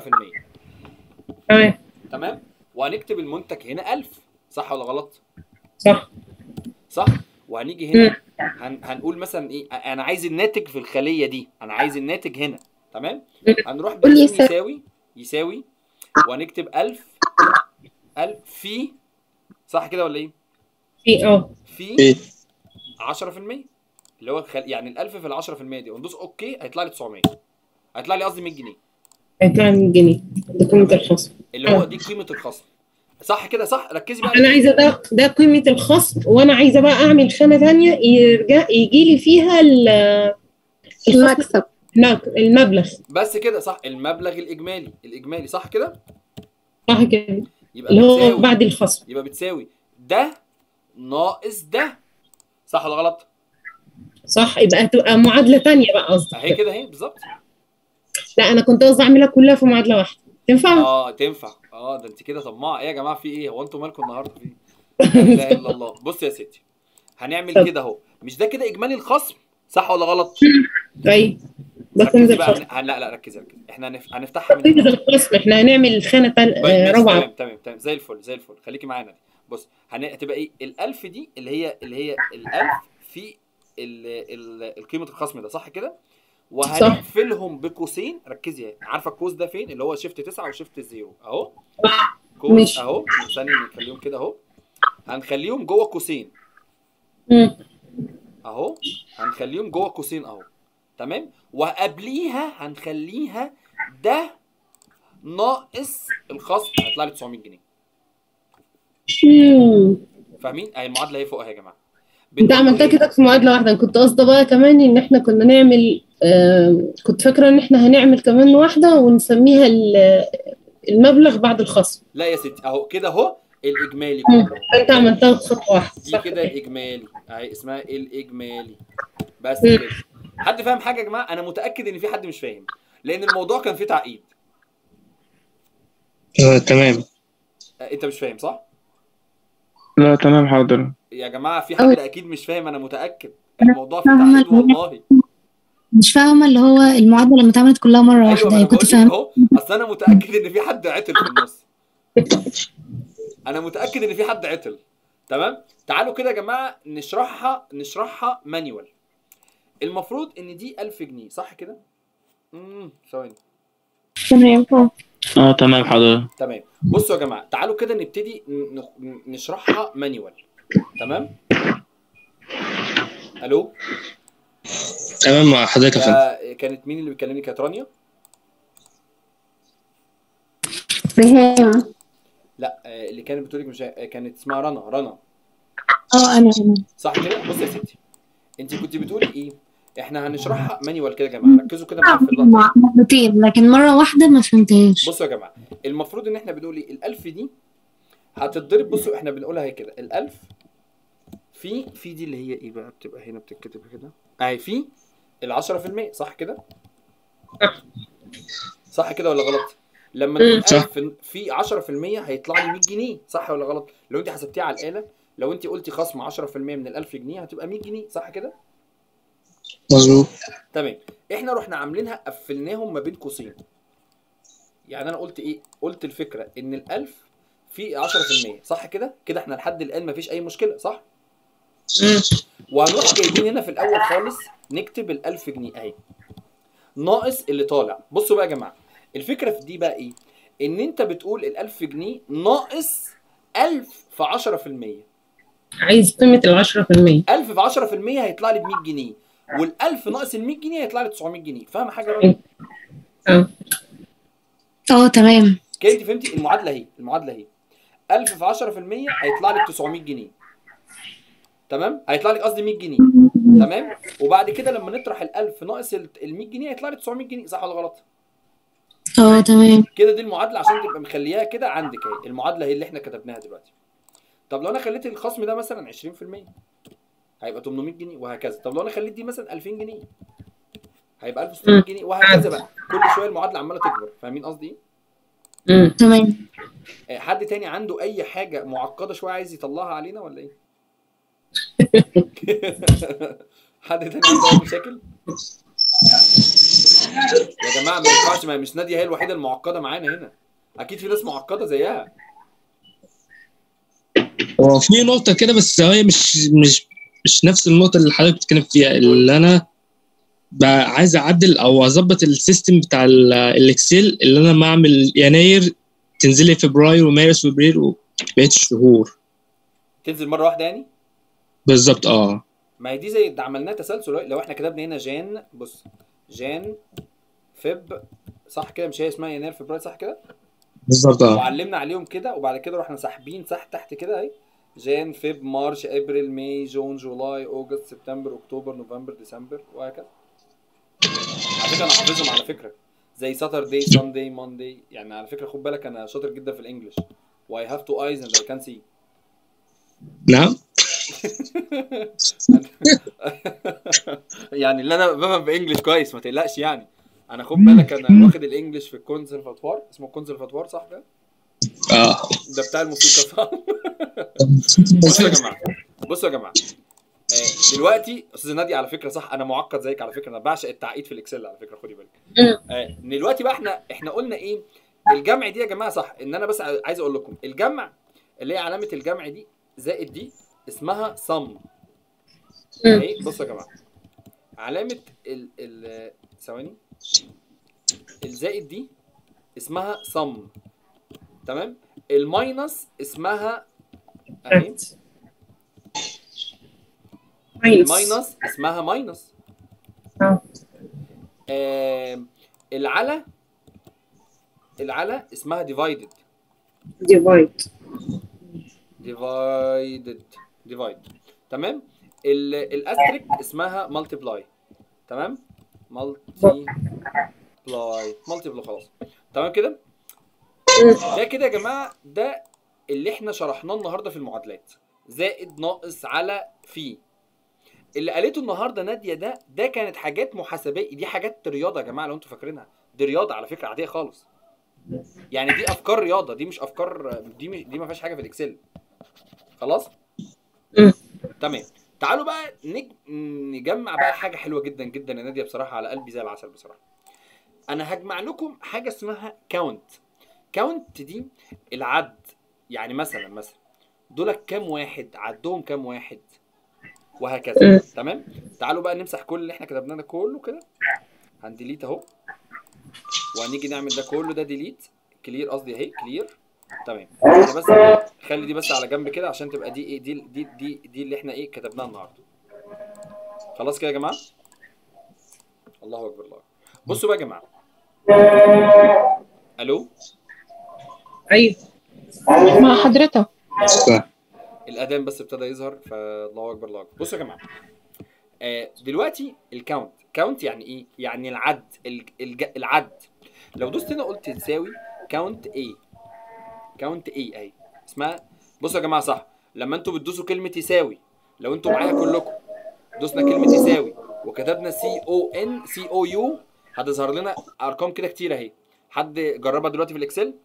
S7: تمام
S1: تمام وهنكتب المنتج هنا 1000 صح ولا غلط
S7: صح
S1: صح وهنيجي هنا هن... هنقول مثلا ايه انا عايز الناتج في الخليه دي انا عايز الناتج هنا تمام هنروح
S6: قول
S1: باسم
S6: يساوي.
S1: يساوي يساوي وهنكتب 1000 1000 في صح كده ولا ايه
S7: في اه
S1: في 10% اللي هو الخل... يعني ال 1000 في ال 10% دي وندوس اوكي هيطلع لي 900 هيطلع لي قصدي 100 جنيه
S7: هيطلع لي 100 جنيه ده قيمة الخصم
S1: اللي هو دي قيمه الخصم صح كده صح ركزي بقى
S7: انا عايزه ده ده قيمه الخصم وانا عايزه بقى اعمل خانه ثانيه يرجع يجي لي فيها ال- الخصم
S6: المكسب
S7: لا، المبلغ
S1: بس كده صح المبلغ الاجمالي الاجمالي صح كده
S7: صح كده
S1: يبقى
S7: اللي هو
S1: بتساوي
S7: بعد الخصم
S1: يبقى بتساوي ده ناقص ده صح ولا غلط
S7: صح يبقى هتبقى معادله ثانيه بقى قصدي
S1: اهي كده اهي بالظبط
S7: لا انا كنت قصدي اعملها كلها في معادله واحده تنفع؟
S1: اه تنفع اه ده انت كده طماعه ايه يا جماعه في ايه هو انتوا مالكم النهارده في ايه لا اله الا الله بص يا ستي هنعمل كده اهو مش ده كده اجمالي الخصم صح ولا غلط
S7: طيب ده قيمه
S1: ركزي بقى
S7: الخصم
S1: هن... لا لا ركزي ركزي احنا هنف... هنفتحها من
S7: قيمه
S1: هنا
S7: الخصم احنا هنعمل خانه تل...
S1: طيب
S7: آه،
S1: ماشي
S7: رابعه
S1: تمام تمام تمام زي الفل زي الفل خليكي معانا دي بص هن... هتبقى ايه ال1000 دي اللي هي اللي هي ال1000 في ال... ال... القيمه الخصم ده صح كده وهنقفلهم بقوسين ركزي اهي عارفه القوس ده فين اللي هو شيفت 9 وشيفت 0 اهو قوس
S7: ماشي.
S1: اهو ثانيه نخليهم كده اهو هنخليهم جوه قوسين
S7: مم.
S1: اهو هنخليهم جوه قوسين اهو تمام وقبليها هنخليها ده ناقص الخصم هيطلع لي 900 جنيه
S7: مم.
S1: فاهمين اهي المعادله اهي فوق اهي يا جماعه
S7: انت
S1: بنقول
S7: عملتها
S1: إيه؟
S7: كده في معادله واحده أنا كنت قصده بقى كمان ان احنا كنا نعمل آه كنت فاكره ان احنا هنعمل كمان واحده ونسميها ال- المبلغ بعد الخصم
S1: لا يا ستي اهو كده اهو الاجمالي
S7: مم.
S1: كله
S7: انت عملتها في خطوه واحده
S1: دي
S7: صح
S1: كده الاجمالي اهي اسمها الاجمالي بس
S7: مم.
S1: كده حد فاهم حاجه يا جماعه انا متاكد ان في حد مش فاهم لان الموضوع كان فيه تعقيد
S8: آه تمام
S1: آه، انت مش فاهم صح
S2: لا تمام حاضر
S1: يا جماعه في حد اكيد مش فاهم انا متاكد الموضوع فيه
S9: فاهمة.
S1: تعقيد والله
S9: مش فاهمة اللي هو المعادلة لما اتعملت كلها مرة
S1: ايوه
S9: واحدة
S1: ما انا
S9: يعني كنت
S1: بقول لك
S9: فاهمة
S1: اهو اصل انا متاكد ان في حد عطل في النص انا متاكد ان في حد عطل تمام تعالوا كده يا جماعه نشرحها نشرحها مانيوال المفروض ان دي 1000 جنيه صح كده امم ثواني
S3: تمام اه
S2: اه تمام حاضر
S1: تمام بصوا يا جماعه تعالوا كده نبتدي ن- ن- نشرحها مانيوال تمام الو
S8: تمام مع حضرتك يا فندم
S1: آه كانت مين اللي بيكلمني كانت رانيا
S6: ريهام
S1: لا آه اللي كانت بتقولك مش آه، كانت اسمها رنا رنا
S9: اه انا انا
S1: صح كده بص يا ستي انت كنت بتقولي ايه احنا هنشرحها مانيوال كده يا جماعه ركزوا كده معايا في اللقطه
S9: مع- مرتين لكن مرة واحدة ما فهمتهاش
S1: بصوا يا جماعه المفروض ان احنا بنقول ايه ال1000 دي هتتضرب بصوا احنا بنقولها هي كده ال1000 في في دي اللي هي ايه بقى بتبقى هنا بتتكتب كده اهي في ال 10% صح كده صح كده ولا غلط لما
S7: مم.
S1: نقول
S8: صح.
S1: 1000 في 10% هيطلع لي 100 جنيه صح ولا غلط لو انت حسبتيها على الاله لو انت قلتي خصم 10% من ال 1000 جنيه هتبقى 100 جنيه صح كده
S8: مظبوط
S1: تمام احنا رحنا عاملينها قفلناهم ما بين قوسين يعني انا قلت ايه قلت الفكره ان ال1000 في 10% صح كده كده احنا لحد الان مفيش اي مشكله صح
S7: مم.
S1: وهنروح جايبين هنا في الاول خالص نكتب ال1000 جنيه اهي ناقص اللي طالع بصوا بقى يا جماعه الفكره في دي بقى ايه ان انت بتقول ال1000 جنيه ناقص 1000 في 10%
S7: عايز قيمه ال 10%
S1: 1000 في 10% هيطلع لي ب 100 جنيه وال1000 ناقص ال 100 جنيه هيطلع لي 900 جنيه فاهم حاجه يا راجل؟
S7: اه
S9: اه تمام
S1: كده انت فهمتي المعادله اهي المعادله اهي 1000 في 10% هيطلع لك 900 جنيه تمام هيطلع لك قصدي 100 جنيه تمام وبعد كده لما نطرح ال 1000 ناقص ال 100 جنيه هيطلع لك 900 جنيه صح ولا غلط
S9: اه تمام
S1: كده دي المعادله عشان تبقى مخليها كده عندك اهي المعادله هي اللي احنا كتبناها دلوقتي طب لو انا خليت الخصم ده مثلا 20% هيبقى 800 جنيه وهكذا طب لو انا خليت دي مثلا 2000 جنيه هيبقى 1600 جنيه وهكذا بقى كل شويه المعادله عماله تكبر فاهمين قصدي ايه
S7: مم.
S9: تمام
S1: آه، حد تاني عنده اي حاجه معقده شويه عايز يطلعها علينا ولا ايه حد تاني عنده اي مشاكل يا جماعه ما ينفعش ما هي مش ناديه هي الوحيده المعقده معانا هنا اكيد في ناس معقده زيها
S8: هو في نقطة كده بس هي مش مش مش نفس النقطة اللي حضرتك بتتكلم فيها اللي أنا بقى عايز أعدل أو أظبط السيستم بتاع ال- الإكسل اللي أنا ما أعمل يناير تنزل لي فبراير ومارس وابريل وبقية الشهور
S1: تنزل مره واحده يعني
S8: بالظبط اه
S1: ما هي دي زي ده عملناها تسلسل لو احنا كتبنا هنا جان بص جان فب صح كده مش هي اسمها يناير فبراير صح كده
S8: بالظبط اه
S1: وعلمنا عليهم كده وبعد كده رحنا ساحبين تحت تحت كده اهي جان فيب مارش ابريل ماي جون جولاي اوجست سبتمبر اكتوبر نوفمبر ديسمبر وهكذا على فكره انا حافظهم على فكره زي ساتردي ساندي ماندي يعني على فكره خد بالك انا شاطر جدا في الانجليش واي هاف تو ايز اند اي كان سي
S8: نعم
S1: يعني اللي انا بفهم بانجلش كويس ما تقلقش يعني انا خد بالك انا واخد الانجليش في الكونسرفاتوار اسمه كونسرفاتوار صح كده
S8: اه
S1: ده بتاع الموسيقى صح بصوا يا جماعه بصوا يا جماعه آه، دلوقتي استاذ نادي على فكره صح انا معقد زيك على فكره انا بعشق التعقيد في الاكسل على فكره خدي بالك آه، دلوقتي بقى احنا احنا قلنا ايه الجمع دي يا جماعه صح ان انا بس عايز اقول لكم الجمع اللي هي علامه الجمع دي زائد دي اسمها صم اهي بصوا يا جماعه علامه ال ال ثواني الزائد دي اسمها صم تمام الماينس اسمها اهي الماينس اسمها ماينس
S7: اه.
S1: آم، العلى العلى اسمها ديفايدد
S7: ديفايد
S1: ديفايدد ديفايد تمام ال- الاستريك اسمها مالتيبلاي تمام مالتي بلاي مالتي بلاي خلاص تمام كده ده كده يا جماعه ده اللي احنا شرحناه النهارده في المعادلات زائد ناقص على في اللي قالته النهارده ناديه ده ده كانت حاجات محاسبيه دي حاجات رياضه يا جماعه لو انتوا فاكرينها دي رياضه على فكره عاديه خالص يعني دي افكار رياضه دي مش افكار دي مش دي ما فيهاش حاجه في الاكسل خلاص
S7: مم.
S1: تمام تعالوا بقى نج... نجمع بقى حاجه حلوه جدا جدا يا ناديه بصراحه على قلبي زي العسل بصراحه انا هجمع لكم حاجه اسمها كاونت كاونت دي العد يعني مثلا مثلا دول كام واحد عدهم كام واحد وهكذا
S7: مم.
S1: تمام تعالوا بقى نمسح كل اللي احنا كتبناه ده كله كده هنديليت اهو وهنيجي نعمل ده كله ده ديليت كلير قصدي اهي كلير تمام انا بس خلي دي بس على جنب كده عشان تبقى دي ايه دي دي دي, دي اللي احنا ايه كتبناها النهارده خلاص كده يا جماعه الله اكبر الله بصوا بقى يا جماعه الو
S7: ايوه
S3: مع حضرتك
S1: الاذان بس ابتدى يظهر فالله اكبر الله اكبر بصوا يا جماعه آه دلوقتي الكاونت كاونت يعني ايه يعني العد الج- الج- العد لو دوست هنا قلت تساوي كاونت ايه كاونت ايه اهي اسمها بصوا يا جماعه صح لما انتوا بتدوسوا كلمه يساوي لو انتوا معايا كلكم دوسنا كلمه يساوي وكتبنا سي او ان سي او يو هتظهر لنا ارقام كده كتير اهي حد جربها دلوقتي في الاكسل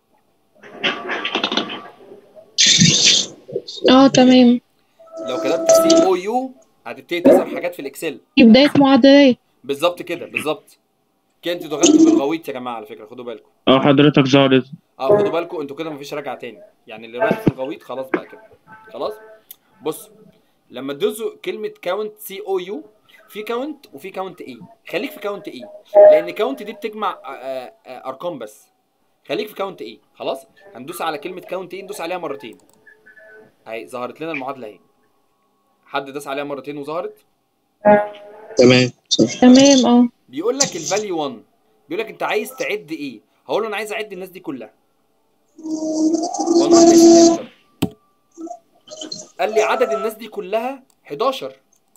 S3: اه تمام
S1: لو كتبت سي او يو هتبتدي تظهر حاجات في الاكسل
S3: في بداية معادلات
S1: بالظبط كده بالظبط كده انتوا دخلتوا في الغويط يا جماعه على فكره خدوا بالكم
S2: اه حضرتك ظهرت
S1: اه خدوا بالكم انتوا كده مفيش رجعه تاني يعني اللي رايح في الغويط خلاص بقى كده خلاص بص لما تدوسوا كلمه كاونت سي او يو في كاونت وفي كاونت اي خليك في كاونت اي لان كاونت دي بتجمع آه، آه، آه، ارقام بس خليك في كاونت اي خلاص هندوس على كلمه كاونت اي ندوس عليها مرتين اهي ظهرت لنا المعادله اهي حد داس عليها مرتين وظهرت
S8: تمام صح
S3: تمام اه
S1: بيقول لك الفاليو 1 بيقول لك انت عايز تعد ايه هقول له انا عايز اعد الناس دي كلها والله ماشي انتر قال لي عدد الناس دي كلها 11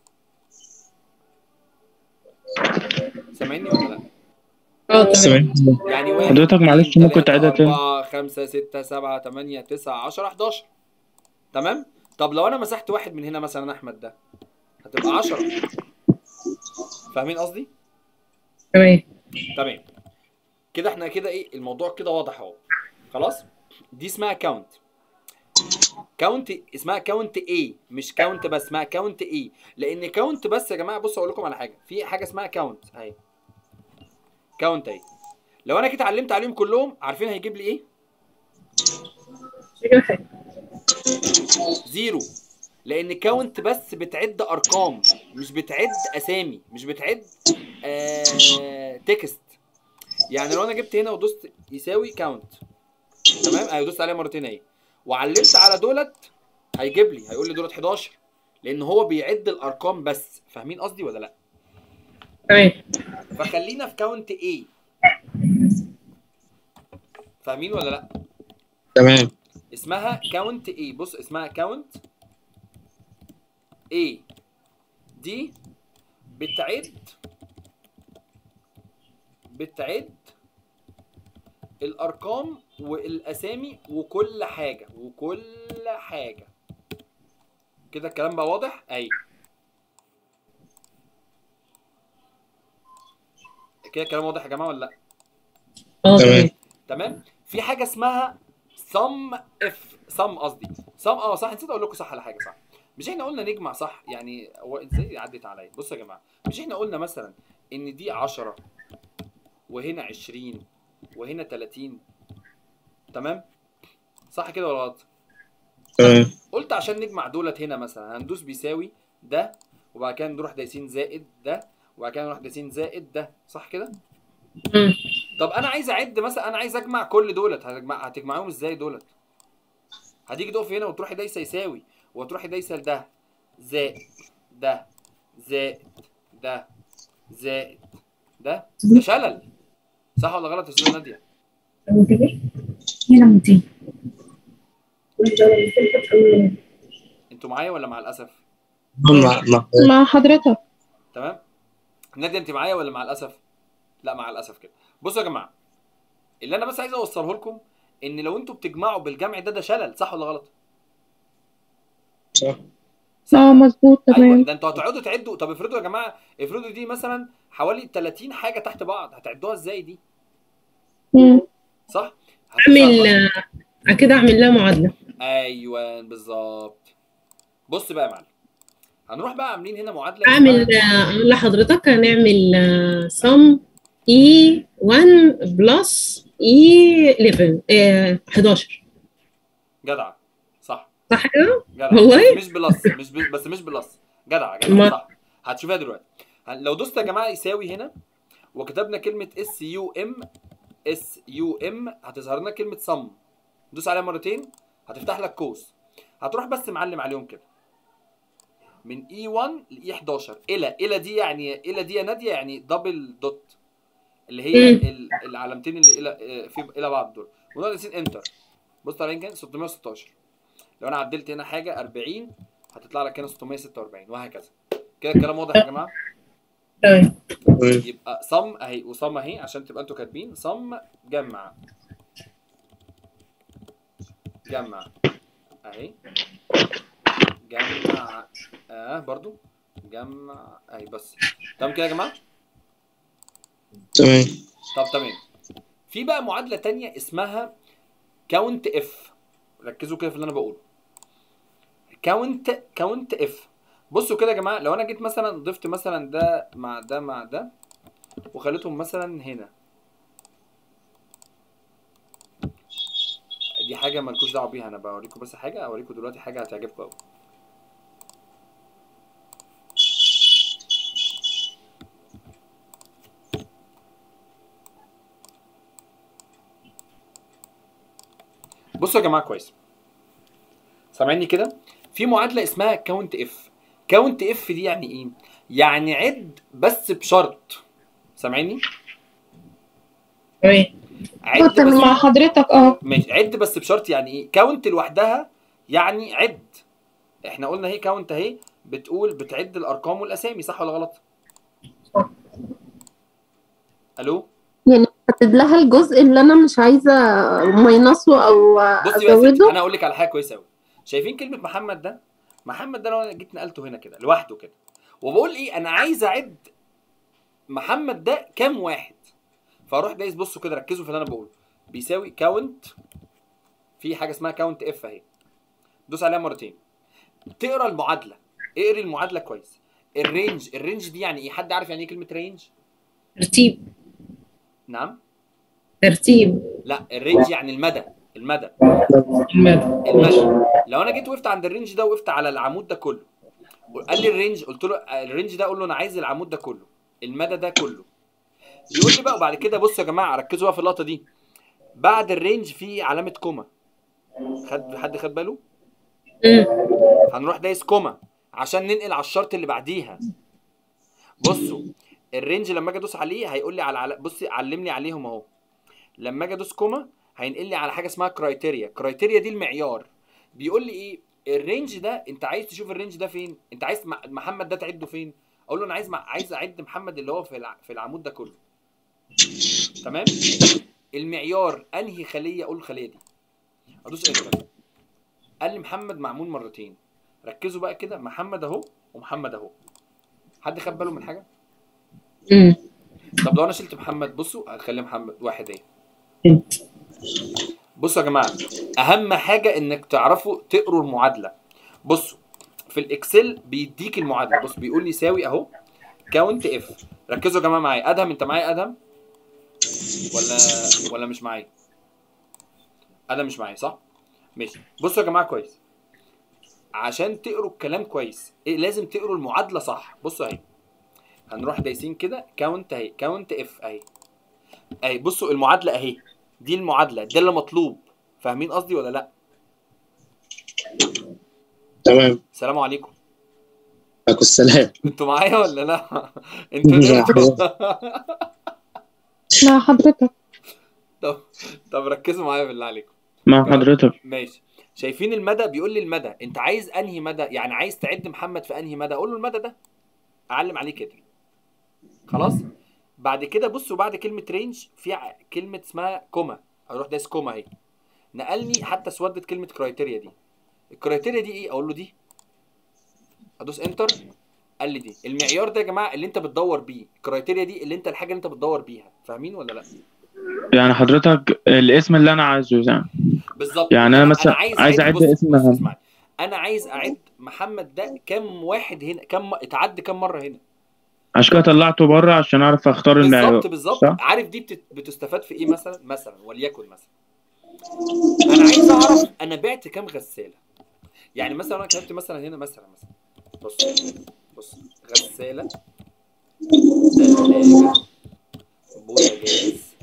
S1: سامعني ولا لا
S7: اه تمام
S8: تمام
S1: يعني واحد
S2: حضرتك معلش
S1: اتنين،
S2: ممكن
S1: تلاتة،
S2: تعيدها تاني؟
S1: أربعة خمسة ستة سبعة تمانية تسعة عشرة 11 تمام طب لو انا مسحت واحد من هنا مثلا احمد ده هتبقى 10 فاهمين قصدي
S7: تمام
S1: تمام كده احنا كده ايه الموضوع كده واضح اهو خلاص دي اسمها كاونت كاونت اسمها كاونت ايه مش كاونت بس اسمها كاونت ايه لان كاونت بس يا جماعه بصوا اقول لكم على حاجه في حاجه اسمها كاونت اهي كاونت اهي لو انا كده اتعلمت عليهم كلهم عارفين هيجيب لي ايه
S7: شكرا حاجة
S1: زيرو لان كاونت بس بتعد ارقام مش بتعد اسامي مش بتعد آه تكست يعني لو انا جبت هنا ودوست يساوي كاونت تمام ايوه دوست عليها مرتين اهي وعلمت على دولت هيجيب لي هيقول لي دولت 11 لان هو بيعد الارقام بس فاهمين قصدي ولا لا
S7: تمام
S1: فخلينا في كاونت ايه فاهمين ولا لا
S8: تمام
S1: اسمها كاونت ايه بص اسمها كاونت ايه دي بتعد بتعد الارقام والاسامي وكل حاجه وكل حاجه كده الكلام بقى واضح اي كده الكلام واضح يا جماعه ولا لا
S7: اه
S8: تمام.
S7: تمام
S1: تمام في حاجه اسمها sum اف sum قصدي sum اه صح نسيت اقول لكم صح على حاجه صح مش احنا قلنا نجمع صح يعني هو ازاي عدت عليا بصوا يا جماعه مش احنا قلنا مثلا ان دي 10 وهنا 20 وهنا 30 تمام صح كده ولا غلط
S8: تمام
S1: قلت عشان نجمع دولت هنا مثلا هندوس بيساوي ده وبعد كده نروح دايسين زائد ده وبعد كده نروح دايسين زائد ده صح كده
S7: مم.
S1: طب انا عايز اعد مثلا انا عايز اجمع كل دولت هتجمع هتجمعهم ازاي دولت هتيجي تقف هنا وتروحي دايسه يساوي وتروحي دايسه لده زائد ده زائد ده زائد ده ده شلل صح ولا غلط يا استاذه ناديه
S9: هنا 200
S1: انتوا معايا ولا مع الاسف
S8: مع مع
S3: مع حضرتك
S1: تمام ناديه انت معايا ولا مع الاسف لا مع الاسف كده بصوا يا جماعه اللي انا بس عايز اوصله لكم ان لو انتوا بتجمعوا بالجمع ده ده شلل صح ولا غلط
S8: صح
S1: صح
S3: اه مظبوط
S1: ايوه
S3: تمام
S1: ده انتوا هتقعدوا تعدوا طب افرضوا يا جماعه افرضوا دي مثلا حوالي 30 حاجه تحت بعض هتعدوها ازاي دي
S3: مم.
S1: صح
S7: اعمل
S1: هتظهر
S7: آه، كده اعمل لها معادله
S1: ايوه بالظبط بص بقى يا معلم هنروح بقى عاملين هنا معادله
S7: اعمل
S1: اسمها-
S7: آه، اقول لحضرتك هنعمل سم اي 1 بلس اي 11 آه، 11
S1: جدع صح
S7: صح كده؟
S1: جدع
S7: والله؟
S1: بس مش بلس مش ب... بس مش بلس جدع جدع
S7: ما-
S1: صح هتشوفها دلوقتي هن- لو دوست يا جماعه يساوي هنا وكتبنا كلمه اس يو ام اس يو ام هتظهر لنا كلمه صم دوس عليها مرتين هتفتح لك قوس هتروح بس معلم عليهم كده من اي 1 لاي 11 الى الى دي يعني الى دي يا ناديه يعني دبل دوت اللي هي
S7: مم.
S1: ال- العلامتين اللي الى آه، في الى بعض دول ونقعد نسين انتر بص على كام 616 لو انا عدلت هنا حاجه 40 هتطلع لك هنا 646 وهكذا كده الكلام واضح يا جماعه
S7: تمام
S8: تمام
S1: يبقى صم اهي وصم اهي عشان تبقى انتوا كاتبين صم جمع جمع اهي جمع اه برضو جمع اهي بس تمام كده يا جماعه
S8: تمام
S1: طب تمام في بقى معادله تانية اسمها كاونت اف ركزوا كده في اللي انا بقوله كاونت كاونت اف بصوا كده يا جماعه لو انا جيت مثلا ضفت مثلا ده مع ده مع ده وخليتهم مثلا هنا دي حاجه مالكوش دعوه بيها انا بوريكم بس حاجه اوريكم دلوقتي حاجه هتعجبكم قوي بصوا يا جماعه كويس سامعيني كده في معادله اسمها كاونت اف كاونت اف دي يعني ايه يعني عد بس بشرط سامعيني
S7: تمام
S1: عد
S3: مع
S1: بس
S3: حضرتك اه
S1: ماشي عد بس بشرط يعني ايه كاونت لوحدها يعني عد احنا قلنا هي كاونت اهي بتقول بتعد الارقام والاسامي صح ولا غلط
S7: صح.
S1: الو
S6: يعني حدد لها الجزء اللي انا مش عايزه ماينصه او
S1: بصي بقى يا ستي
S6: ازوده
S1: انا اقول لك على حاجه كويسه قوي شايفين كلمه محمد ده محمد ده لو انا جيت نقلته هنا كده لوحده كده وبقول ايه انا عايز اعد محمد ده كام واحد فاروح دايس بصوا كده ركزوا في اللي انا بقوله بيساوي كاونت في حاجه اسمها كاونت اف اهي دوس عليها مرتين تقرا المعادله اقري المعادله كويس الرينج الرينج دي يعني ايه حد عارف يعني ايه كلمه رينج
S7: ترتيب
S1: نعم
S7: ترتيب
S1: لا الرينج يعني المدى المدى
S7: المدى
S1: المدى لو انا جيت وقفت عند الرينج ده وقفت على العمود ده كله قال لي الرينج قلت له الرينج ده اقول له انا عايز العمود ده كله المدى ده كله يقول لي بقى وبعد كده بصوا يا جماعه ركزوا بقى في اللقطه دي بعد الرينج في علامه كوما خد حد خد باله
S7: مم.
S1: هنروح دايس كوما عشان ننقل على الشرط اللي بعديها بصوا الرينج لما اجي ادوس عليه هيقول لي على على- بصي علمني عليهم اهو لما اجي ادوس كوما هينقل لي على حاجه اسمها كرايتيريا كرايتيريا دي المعيار بيقول لي ايه الرينج ده انت عايز تشوف الرينج ده فين انت عايز مع- محمد ده تعده فين اقول له انا عايز مع... عايز اعد محمد اللي هو في الع... في العمود ده كله تمام المعيار انهي خليه اقول الخليه دي ادوس انتر قال لي محمد معمول مرتين ركزوا بقى كده محمد اهو ومحمد اهو حد خد باله من حاجه
S7: مم.
S1: طب لو انا شلت محمد بصوا هخلي محمد واحد ايه بصوا يا جماعه اهم حاجه انك تعرفوا تقروا المعادله بصوا في الاكسل بيديك المعادله بص بيقول لي يساوي اهو كاونت اف ركزوا يا جماعه معايا ادهم انت معايا ادهم ولا ولا مش معايا ادهم مش معايا صح ماشي بصوا يا جماعه كويس عشان تقروا الكلام كويس إيه لازم تقروا المعادله صح بصوا اهي هنروح دايسين كده كاونت اهي كاونت اف اهي اهي بصوا المعادله اهي دي المعادله ده اللي مطلوب فاهمين قصدي ولا لا
S8: تمام
S1: السلام عليكم
S8: عليكم السلام
S1: انتوا معايا ولا لا انتوا
S8: مع
S1: نمتوا
S3: مع حضرتك
S1: طب طب ركزوا معايا بالله عليكم
S2: مع حضرتك
S1: ماشي شايفين المدى بيقول لي المدى انت عايز انهي مدى يعني عايز تعد محمد في انهي مدى اقول له المدى ده اعلم عليه كده خلاص بعد كده بصوا بعد كلمه رينج في ع- كلمه اسمها كوما اروح دايس كوما اهي نقلني حتى اسودت كلمه كرايتيريا دي الكرايتيريا دي ايه اقول له دي ادوس انتر قال لي دي المعيار ده يا جماعه اللي انت بتدور بيه الكرايتيريا دي اللي انت الحاجه اللي انت بتدور بيها فاهمين ولا لا
S2: يعني حضرتك الاسم اللي انا عايزه يعني
S1: بالظبط
S2: يعني أنا مثلا عايز أعد
S1: بص-
S2: اسم
S1: بص
S2: هم.
S1: اسمعني. انا عايز اعد محمد ده كم واحد هنا كم اتعد كم مره هنا
S2: عشان كده طلعته بره عشان اعرف اختار المعيار
S1: بالظبط بالظبط
S2: صح؟
S1: عارف دي بتت- بتستفاد في ايه مثلا مثلا وليكن مثلا انا عايز اعرف انا بعت كام غساله يعني مثلا انا كتبت مثلا هنا مثلا مثلا بص بص غساله ثلاجه بوتاجاز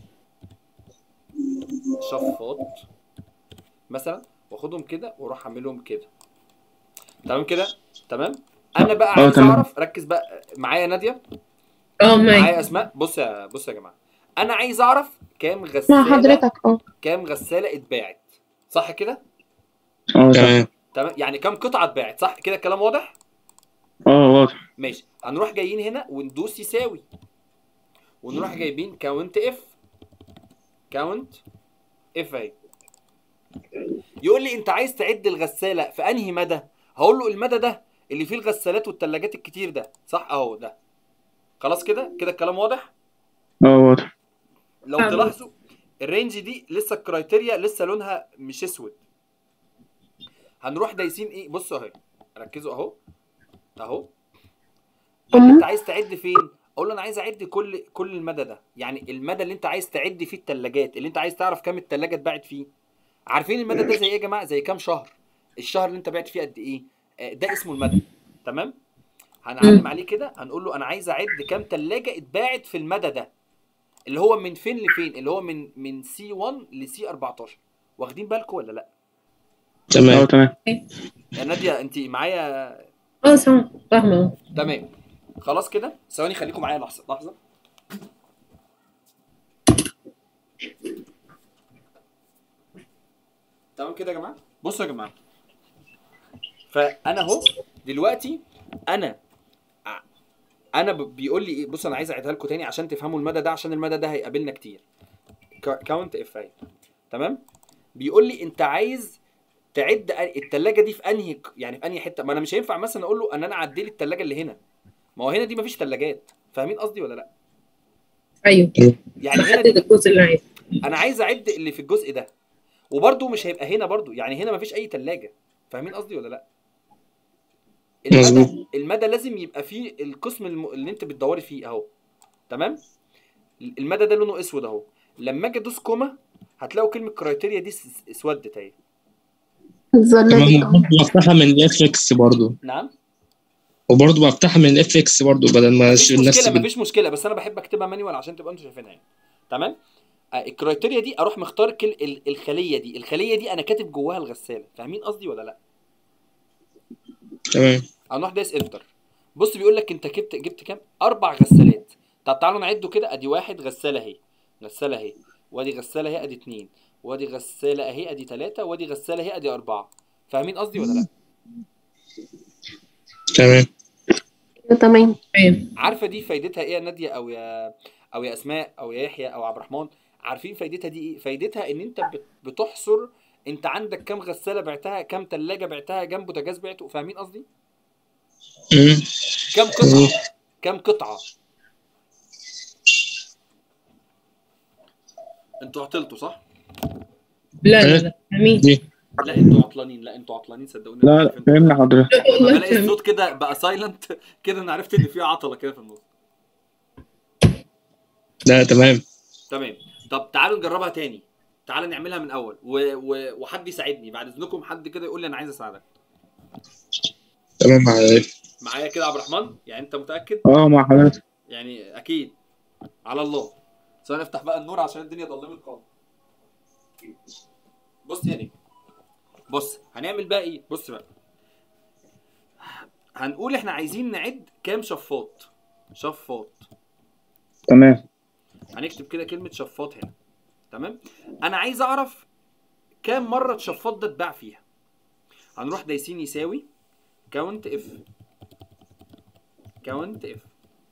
S1: شفاط مثلا واخدهم كده واروح اعملهم كده تمام كده تمام انا بقى
S2: اه،
S1: عايز
S2: تمام.
S1: اعرف ركز بقى معايا ناديه
S7: اه معاك
S1: معايا اسماء بص يا بص يا جماعه انا عايز اعرف كام
S3: مع
S1: غساله
S3: حضرتك اه
S1: كام غساله اتباعت صح كده
S2: اه صح
S8: تمام
S1: تمام يعني كام قطعه اتباعت صح كده الكلام واضح
S2: اه واضح
S1: ماشي هنروح جايين هنا وندوس يساوي ونروح جايبين كاونت اف كاونت اف اهي يقول لي انت عايز تعد الغساله في انهي مدى هقول له المدى ده اللي فيه الغسالات والثلاجات الكتير ده صح اهو ده خلاص كده كده الكلام واضح
S2: اه واضح
S1: لو
S7: فاهمة.
S1: تلاحظوا الرينج دي لسه الكرايتيريا لسه لونها مش اسود هنروح دايسين ايه بصوا اهي ركزوا اهو اهو قال لي انت عايز تعد فين اقول له انا عايز اعد كل كل المدى ده يعني المدى اللي انت عايز تعد فيه الثلاجات اللي انت عايز تعرف كام الثلاجه اتباعت فيه عارفين المدى ده زي ايه يا جماعه زي كام شهر الشهر اللي انت بعت فيه قد ايه آه، ده اسمه المدى تمام هنعلم عليه كده هنقول له انا عايز اعد كام ثلاجه اتباعت في المدى ده اللي هو من فين لفين اللي هو من من سي 1 لسي 14 واخدين بالكم ولا لا
S2: اه
S8: تمام
S2: تمام
S1: يا ناديه انت معايا
S7: اه سامع فاهمه اهو
S1: تمام خلاص كده ثواني خليكم معايا لحظه لحظه تمام كده يا جماعه بصوا يا جماعه فانا اهو دلوقتي انا ع- انا ب- بيقول لي ايه بص انا عايز اعيدها لكم تاني عشان تفهموا المدى ده عشان المدى ده هيقابلنا كتير كاونت اف اي تمام بيقول لي انت عايز تعد التلاجة دي في انهي يعني في انهي حته ما انا مش هينفع مثلا اقول له ان انا اعدي لي التلاجة اللي هنا ما هو هنا دي مفيش تلاجات فاهمين قصدي ولا لا
S7: ايوه
S1: يعني هنا
S7: حدد
S1: دي
S7: الجزء اللي عايزه
S1: انا عايز اعد اللي في الجزء ده وبرده مش هيبقى هنا برده يعني هنا مفيش اي تلاجة فاهمين قصدي ولا لا المدى
S8: مظبوط.
S1: المدى لازم يبقى فيه القسم الم... اللي انت بتدوري فيه اهو تمام المدى ده لونه اسود اهو لما اجي ادوس كوما هتلاقوا كلمه كرايتيريا دي اس- اسودت اهي
S6: الظلة دي
S8: كمان بفتحها من اف اكس برضه
S1: نعم
S8: وبرضه بفتحها من اف اكس برضه بدل ما
S1: مفيش
S8: اشيل نفسي
S1: مشكله
S8: بال-
S1: مفيش مشكله بس انا بحب اكتبها مانيوال عشان تبقى انتوا شايفينها يعني تمام آه، الكرايتيريا دي اروح مختار كل ال- الخليه دي الخليه دي انا كاتب جواها الغساله فاهمين قصدي ولا لا
S8: تمام
S1: هنروح دايس انتر بص بيقول لك انت جبت جبت كام اربع غسالات طب تعالوا نعده كده ادي واحد غساله اهي غساله اهي وادي غساله اهي ادي اتنين وادي غساله اهي ادي تلاته وادي غساله اهي ادي اربعه فاهمين قصدي ولا لا
S8: تمام
S6: تمام
S7: تمام
S1: عارفه دي فايدتها ايه يا ناديه او يا او يا اسماء او يا يحيى او عبد الرحمن عارفين فايدتها دي ايه فايدتها ان انت بت- بتحصر انت عندك كام غساله بعتها كام تلاجة بعتها كام بوتاجاز بعته فاهمين قصدي
S8: مم.
S1: كام قطعه كام قطعه انتوا عطلتوا صح
S7: لا لا لا امين
S8: دي
S1: لا انتوا عطلانين لا انتوا عطلانين صدقوني
S2: لا لا فهمنا حضرتك
S1: لما الاقي الصوت كده بقى سايلنت كده انا عرفت ان في عطله كده في النص
S8: لا تمام
S1: تمام طب تعالوا نجربها تاني تعالوا نعملها من اول و... و... وحد يساعدني بعد اذنكم حد كده يقول لي انا عايز اساعدك
S8: تمام معاك
S1: معايا كده يا عبد الرحمن يعني انت متاكد
S2: اه مع حضرتك
S1: يعني اكيد على الله ثواني افتح بقى النور عشان الدنيا ضلمت خالص بص يعني بص هنعمل بقى ايه بص بقى هنقول احنا عايزين نعد كام شفاط شفاط
S2: تمام
S1: هنكتب كده كلمة شفاط هنا تمام انا عايز اعرف كام مرة الشفاط ده اتباع فيها هنروح دايسين يساوي كاونت اف كاونت اف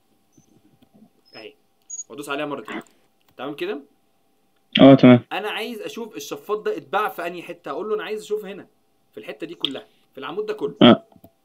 S1: اهي وادوس عليها مرتين تمام كده
S2: اه تمام
S1: انا عايز اشوف الشفاط ده اتباع في انهي حته اقول له انا عايز اشوف هنا في الحته دي كلها في العمود ده كله
S2: آه.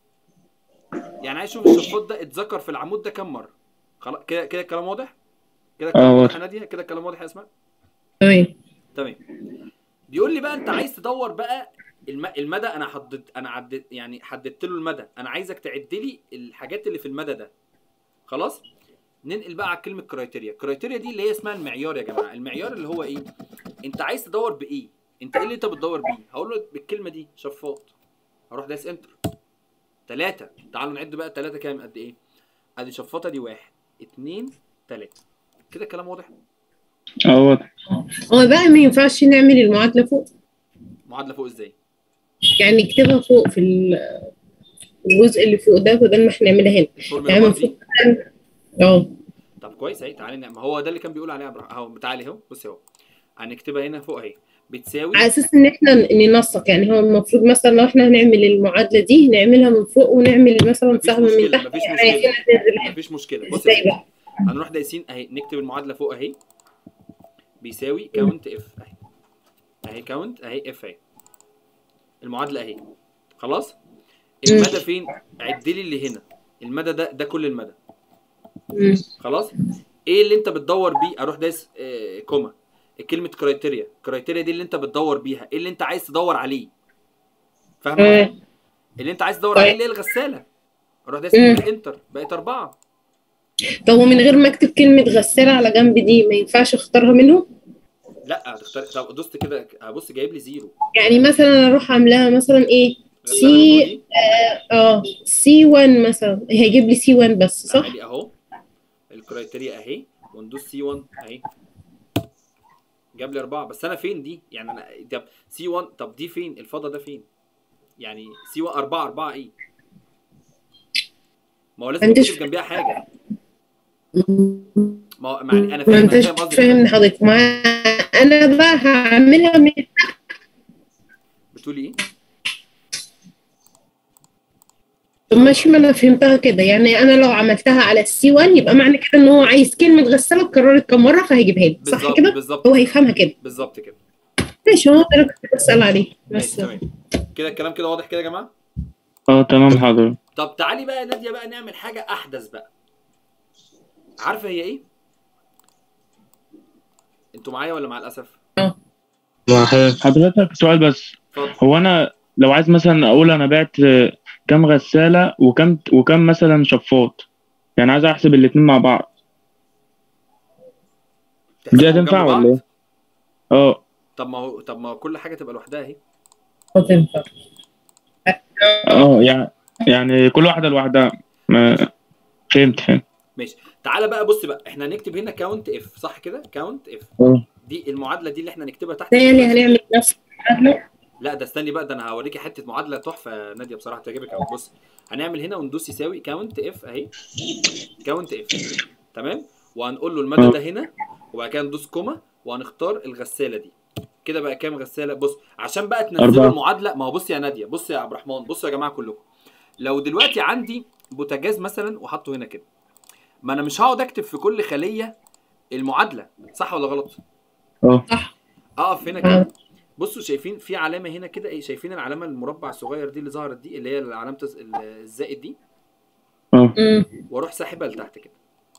S1: يعني عايز اشوف الشفاط ده اتذكر في العمود ده كام مره خلاص كده كده الكلام واضح كده الكلام
S2: آه،
S1: واضح
S2: واضح.
S1: يا ناديه كده الكلام واضح يا اسماء
S7: تمام
S1: تمام بيقول لي بقى انت عايز تدور بقى الم... المدى انا حددت انا عدت يعني حددت له المدى انا عايزك تعد لي الحاجات اللي في المدى ده خلاص ننقل بقى على كلمه كرايتيريا كرايتيريا دي اللي هي اسمها المعيار يا جماعه المعيار اللي هو ايه انت عايز تدور بايه انت ايه اللي انت بتدور بيه هقول له بالكلمه دي شفاط هروح دايس انتر ثلاثة تعالوا نعد بقى ثلاثة كام قد ايه ادي شفاطه دي واحد اتنين ثلاثة كده الكلام واضح
S2: اه واضح
S7: هو بقى ما ينفعش نعمل المعادلة فوق
S1: معادله فوق ازاي
S7: يعني نكتبها فوق في ال- الجزء اللي فوق ده بدل ما احنا نعملها هنا
S1: الفورمولا
S7: يعني
S1: بار دي
S7: المفروض اه
S1: طب كويس اهي تعالى نعمل ما هو ده اللي كان بيقول عليه عبد الرحمن اهو تعالى اهو بصي اهو هنكتبها هنا فوق اهي بتساوي
S7: على اساس ان احنا ننسق يعني هو المفروض مثلا لو احنا هنعمل المعادلة دي نعملها من فوق ونعمل مثلا
S1: مفيش
S7: سهم من
S1: مشكله
S7: تحت
S1: مفيش
S7: يعني
S1: مشكله
S7: هنا تنزل هنا.
S1: مفيش مشكله بص يا
S7: ازاي
S1: سيدي.
S7: بقى
S1: هنروح دايسين اهي نكتب المعادله فوق اهي بيساوي كاونت اف اهي اهي كاونت اهي اف اهي المعادله اهي خلاص المدى فين عد لي اللي هنا المدى ده ده كل المدى
S7: مم.
S1: خلاص ايه اللي انت بتدور بيه اروح دايس آه كوما كلمه كرايتيريا كرايتيريا دي اللي انت بتدور بيها ايه اللي انت عايز تدور عليه فاهم
S7: مم.
S1: قصدي؟ اللي انت عايز تدور
S7: طيب.
S1: عليه اللي هي الغساله اروح دايس
S7: مم.
S1: انتر بقت اربعه
S7: طب ومن غير ما اكتب كلمة غسالة على جنب دي ما ينفعش اختارها منهم
S1: لا هتختار طب دوست كده هبص جايب لي زيرو
S7: يعني مثلا اروح عاملاها مثلا ايه
S1: غسالة
S7: سي
S1: من دي.
S7: اه سي 1 مثلا هيجيب لي سي 1 بس صح
S1: تعالي اهو الكرايتيريا اهي وندوس سي 1 اهي جاب لي اربعه بس انا فين دي؟ يعني انا طب سي 1 طب دي فين؟ الفضه ده فين؟ يعني سي 1 4 4 ايه؟ ما هو لازم
S7: ما انتش-
S1: تكتب جنبيها حاجه ما هو يعني انا
S7: ما
S1: فاهم انا
S7: انتش
S1: فاهم قصدي
S7: فاهمني حضرتك ما انا بقى هعملها من
S1: بتقولي ايه؟
S7: طب ماشي ما انا فهمتها كده يعني انا لو عملتها على السي 1 يبقى معنى كده ان هو عايز كلمه غساله اتكررت كم مره فهيجيبها لي صح
S1: بالظبط
S7: كده
S1: بالظبط
S7: هو هيفهمها كده
S1: بالظبط كده
S7: ماشي هو ده اللي كنت بسال عليه
S1: ماشي
S7: بس
S1: تمام كده الكلام كده واضح كده يا جماعه
S2: اه تمام حاضر
S1: طب تعالي بقى يا ناديه بقى نعمل حاجه احدث بقى عارفه هي ايه انتوا معايا ولا مع الاسف
S8: مع حضرتك
S2: حضرتك سؤال بس
S1: اتفضل
S2: هو انا لو عايز مثلا اقول انا بعت آه، كام غسالة وكام وكام مثلا شفاط يعني عايز احسب الاتنين مع بعض دي
S1: تحسبهم
S2: هتنفع
S1: جنب بعض؟
S2: ولا ايه؟ اه
S1: طب ما هو طب ما هو كل حاجه تبقى لوحدها اهي
S7: هتنفع
S2: اه يعني يعني كل واحدة لوحدها ما فهمت فهمت
S1: ماشي تعالى بقى بص بقى احنا هنكتب هنا كاونت اف صح كده كاونت اف
S2: اه
S1: دي المعادله دي اللي احنا نكتبها تحت
S7: تاني هنعمل نفس المعادلة
S1: لا ده استني بقى ده انا هوريكي حته معادله تحفه يا ناديه بصراحه تعجبك قوي بص هنعمل هنا وندوس يساوي كاونت اف اهي كاونت اف تمام وهنقول له المدى ده هنا وبعد كده ندوس كوما وهنختار الغساله دي كده بقى كام غساله بص عشان بقى تنزلوا
S2: أربعة.
S1: المعادله ما هو بص يا ناديه بص يا عبد الرحمن بصوا يا جماعه كلكم لو دلوقتي عندي بوتاجاز مثلا وحطه هنا كده ما انا مش هقعد اكتب في كل خليه المعادله صح ولا غلط
S2: اه
S1: اقف هنا كده بصوا شايفين في علامه هنا كده ايه شايفين العلامه المربع الصغير دي اللي ظهرت دي اللي هي علامه الز- ال- الزائد دي
S2: اه
S7: امم
S1: واروح ساحبها لتحت كده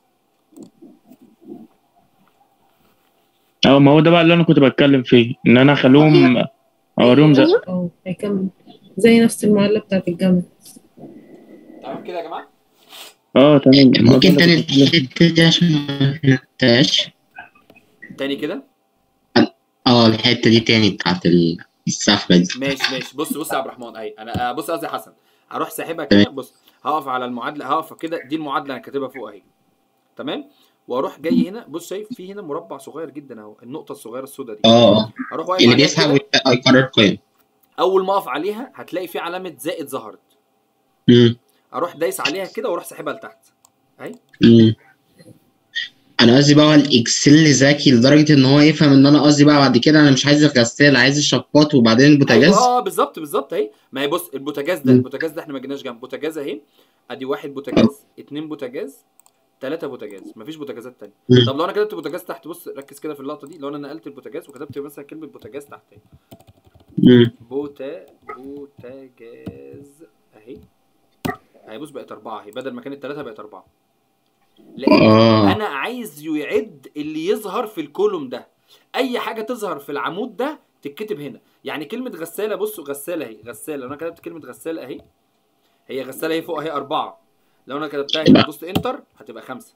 S2: اه ما هو ده بقى اللي انا كنت بتكلم فيه ان انا اخليهم اوريهم زي
S7: اه هيكمل زي نفس المعادلة بتاعت الجامعة
S1: تمام كده يا جماعه
S2: اه تمام
S5: ممكن تاني الحتة دي عشان ما فهمتهاش
S1: تاني كده
S5: اه الحتة دي تاني بتاعت ال- السحبة دي
S1: ماشي ماشي بص بص يا عبد الرحمن اهي انا آه، بص قصدي حسن هروح ساحبها كده بص هقف على المعادله هقف كده دي المعادله انا كاتبها فوق اهي تمام واروح جاي هنا بص شايف في هنا مربع صغير جدا اهو النقطه الصغيره السوداء دي
S5: اه اه
S1: هروح واقف
S5: اللي
S1: عليها
S5: بيسحب
S1: كده.
S5: ويت- ويقرر قيم
S1: اول ما اقف عليها هتلاقي في علامه زائد ظهرت
S5: مم.
S1: اروح دايس عليها كده واروح ساحبها لتحت اهي
S5: مم. انا قصدي بقى هو الاكسل ذكي لدرجه ان هو يفهم ان انا قصدي بقى بعد كده انا مش عايز الغسالة عايز الشفاط وبعدين البوتاجاز
S1: أيوة اه بالظبط بالظبط اهي ما هي بص البوتاجاز ده
S5: مم.
S1: البوتاجاز ده احنا ما جيناش جنب بوتاجاز اهي ادي واحد بوتاجاز اتنين بوتاجاز تلاتة بوتاجاز مفيش بوتاجازات تانية
S5: مم.
S1: طب لو انا كتبت بوتاجاز تحت بص ركز كده في اللقطة دي لو انا نقلت البوتاجاز وكتبت مثلا كلمة بوتاجاز تحت اهي
S5: مم.
S1: بوتا بوتاجاز اهي اهي بص بقت أربعة اهي بدل ما كانت تلاتة بقت أربعة لأن
S5: اه
S1: انا عايز يعد اللي يظهر في الكولوم ده اي حاجه تظهر في العمود ده تتكتب هنا يعني كلمه غساله بصوا غساله اهي غساله لو انا كتبت كلمه غساله اهي هي غساله اهي فوق اهي أربعة لو انا كتبتها هنا دوست انتر هتبقى خمسة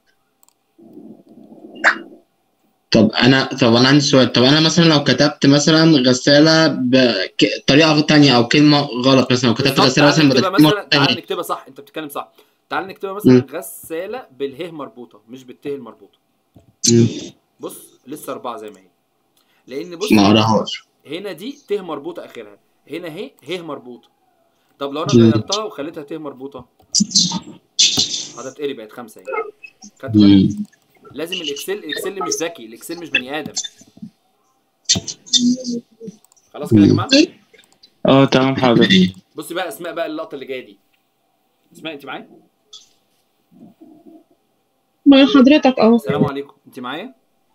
S5: طب انا طب انا عندي سؤال طب انا مثلا لو كتبت مثلا غسالة بطريقة تانية او كلمة غلط مثلا لو كتبت
S1: بالظبط،
S5: غسالة
S1: تعال
S5: مثلا
S1: نكتبها
S5: بدل
S1: مثلا
S5: كلمة
S1: تعال
S5: تانية
S1: نكتبها صح انت بتتكلم صح تعال نكتبها مثلا
S5: مم.
S1: غساله بالهه مربوطه مش بالته المربوطه
S5: مم.
S1: بص لسه أربعة زي ما هي لان بص
S5: ما اقراهاش
S1: هنا دي ت مربوطه اخرها هنا هي ه مربوطه طب لو انا
S5: مم.
S1: غيرتها وخليتها ت مربوطه هتتقلب بقت خمسه اهي خدت بالك
S5: مم.
S1: لازم الاكسل الاكسل مش ذكي الاكسل مش بني ادم خلاص كده يا جماعه
S2: اه تمام حاضر
S1: بصي بقى اسماء بقى اللقطه اللي جايه دي اسماء انت معايا
S3: مع حضرتك اه
S1: السلام عليكم انت معايا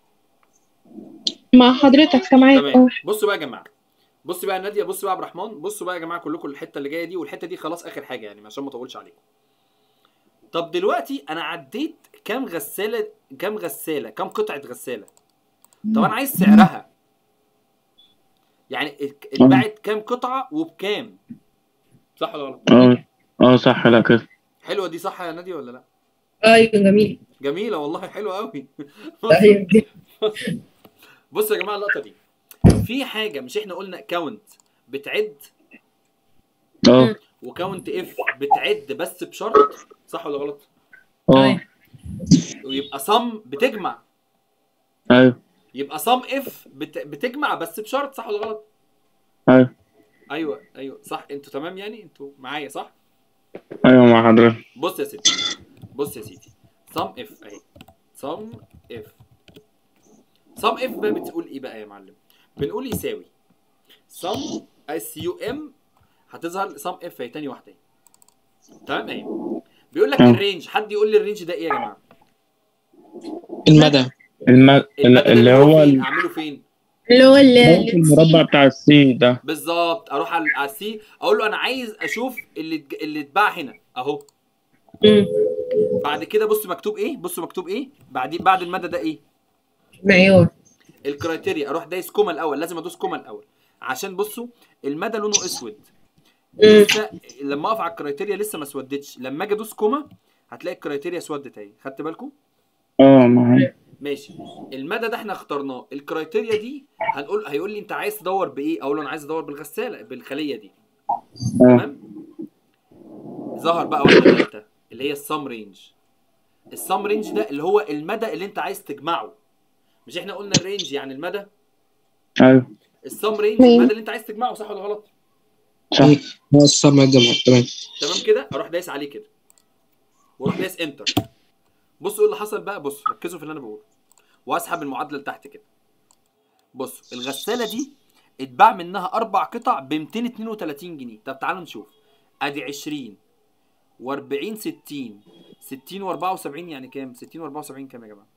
S3: مع حضرتك سامعاك
S1: تمام
S3: اه
S1: بصوا بقى يا جماعه بصوا بقى يا ناديه بصوا بقى يا عبد الرحمن بصوا بقى يا جماعه كلكم الحته اللي جايه دي والحته دي خلاص اخر حاجه يعني عشان ما اطولش عليكم طب دلوقتي انا عديت كام غساله كام غساله كام قطعه غساله طب انا عايز سعرها يعني ات- اتباعت كام قطعه وبكام صح ولا غلط
S2: اه اه صح لا كده
S1: حلوه دي صح يا ناديه ولا لا
S7: ايوه جميل
S1: جميله والله حلوه قوي
S7: ايوه
S1: بصوا يا جماعه اللقطه دي في حاجه مش احنا قلنا كاونت بتعد
S2: اه
S1: وكاونت اف بتعد بس بشرط صح ولا غلط
S2: اه
S1: ويبقى صم بتجمع
S2: ايوه
S1: يبقى صم اف بت... بتجمع بس بشرط صح ولا غلط
S2: ايوه
S1: ايوه ايوه صح انتوا تمام يعني انتوا معايا صح
S2: ايوه مع حضرتك
S1: بص يا سيدي بص يا سيدي صم اف اهي صم اف صم اف بقى بتقول ايه بقى يا معلم بنقول يساوي صم اس يو ام هتظهر صم اف اهي تاني واحده اهي تمام اهي بيقول لك
S2: اه.
S1: الرينج حد يقول لي الرينج ده ايه يا جماعه
S8: المدى
S2: الم...
S1: المدى ده
S2: اللي هو
S1: فين
S2: ال-
S1: اعمله فين
S7: اللي هو ال-
S2: ده في المربع بتاع السي ده
S1: بالظبط اروح على على السي اقول له انا عايز اشوف اللي اتج- اللي اتباع هنا اهو
S7: مم.
S1: بعد كده بص مكتوب ايه بص مكتوب ايه بعد بعد المدى ده ايه
S7: معيار
S1: الكرايتيريا اروح دايس كوما الاول لازم ادوس كوما الاول عشان بصوا المدى لونه اسود
S7: مم.
S1: لسه لما اقف على الكرايتيريا لسه ما اسودتش لما اجي ادوس كوما هتلاقي الكرايتيريا اسودت اهي خدت بالكم
S2: اه معايا
S1: ماشي المدى ده احنا اخترناه الكرايتيريا دي هنقول هيقول لي انت عايز تدور بايه اقول له انا عايز ادور بالغساله بالخليه دي
S2: اه
S1: تمام ظهر بقى واحده ثالثه اللي هي السام رينج السام رينج ده اللي هو المدى اللي انت عايز تجمعه مش احنا قلنا الرينج يعني المدى
S2: ايوه
S1: السام رينج
S6: مم.
S1: المدى اللي انت عايز تجمعه صح ولا غلط
S2: صح
S8: هو السمع ده تمام
S1: تمام كده اروح دايس عليه كده واروح دايس انتر بصوا ايه اللي حصل بقى بصوا ركزوا في اللي انا بقوله واسحب المعادله لتحت كده بصوا الغساله دي اتباع منها اربع قطع ب 232 جنيه طب تعالوا نشوف ادي 20 و40 60 60 و74 يعني كام 60 و74 كام يا جماعه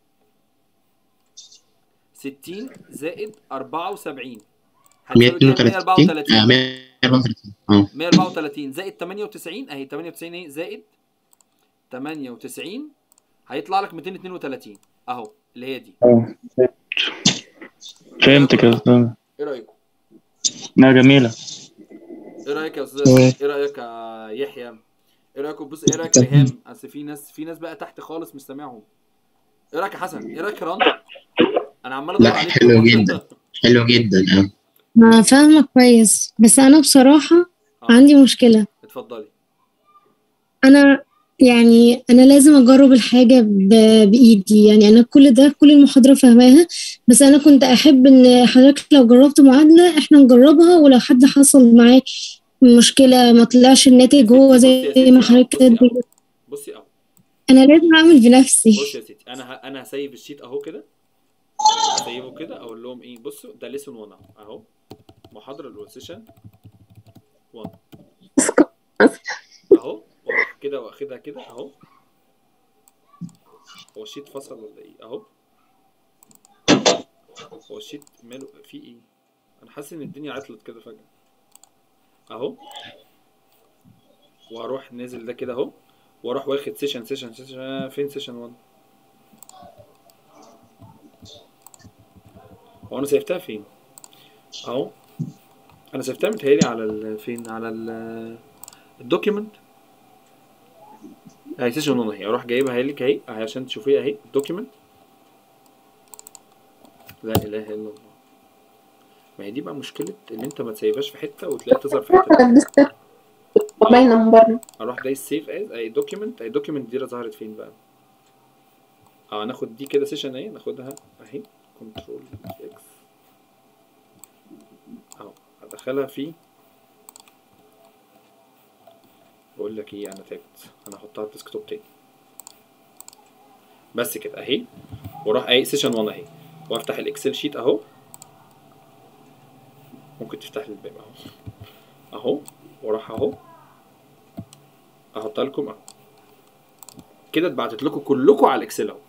S1: 60 زائد 74 هتساوي كام
S5: 132 آه، 134 اه
S1: 134 زائد 98 اهي 98 اهي زائد 98 هيطلع لك 232 اهو اللي هي دي
S2: اه فهمت كده تمام.
S1: ايه رايكم؟
S2: لا جميلة
S1: ايه رايك يا استاذ؟
S8: تمام.
S1: ايه رايك يا يحيى؟ ايه رايكم بص ايه رايك يا ريهام؟ اصل في ناس في ناس بقى تحت خالص مش سامعهم ايه رايك يا حسن؟ ايه رايك يا رنا؟ انا عمال ادور
S5: لا،
S1: عليك
S5: حلو جدا. حلو جدا اه
S9: ما فاهمة كويس بس أنا بصراحة
S1: آه،
S9: عندي مشكلة
S1: اتفضلي
S9: أنا يعني أنا لازم أجرب الحاجة ب- بإيدي يعني أنا كل ده كل المحاضرة فاهماها بس أنا كنت أحب إن حضرتك لو جربت معادلة إحنا نجربها ولو حد حصل معاه مشكلة ما طلعش الناتج هو زي ما حضرتك
S1: بصي
S9: كاتب.
S1: اهو بصي اهو
S9: أنا لازم أعمل بنفسي
S1: بص يا ستي انا ه... انا هسيب الشيت اهو كده هسيبه كده اقول لهم ايه بصوا ده ليسون 1 اهو اهو محاضره الاولى سيشن 1 اهو واروح كده واخدها كده اهو هو الشيت فصل ولا ايه اهو هو الشيت ماله في ايه انا حاسس ان الدنيا عطلت كده فجاه اهو واروح نازل ده كده اهو واروح واخد سيشن سيشن سيشن فين سيشن 1 هو انا سيفتها فين اهو انا سيفتها متهيألي على ال... فين على ال... الدوكيمنت اهي سيشن 1 اهي اروح جايبها لك اهي اهي عشان تشوفيها اهي الدوكيمنت لا اله الا الله ما هي دي بقى مشكلة ان انت ما تسيبهاش في حتة وتلاقيها تظهر في حتة
S6: انا لبست باينه من بره
S1: اروح دايس سيف از اي دوكيمنت اي دوكيمنت دي ظهرت فين بقى اه ناخد دي كده سيشن اهي ناخدها اهي كنترول اكس اهو ادخلها في بقول لك ايه انا تعبت انا هحطها على الديسكتوب تاني بس كده اهي واروح اي سيشن 1 اهي وافتح الاكسل شيت اهو ممكن تفتح لي الباب اهو اهو واروح اهو احطها لكم اهو كده اتبعتت لكم كلكم على الاكسل اهو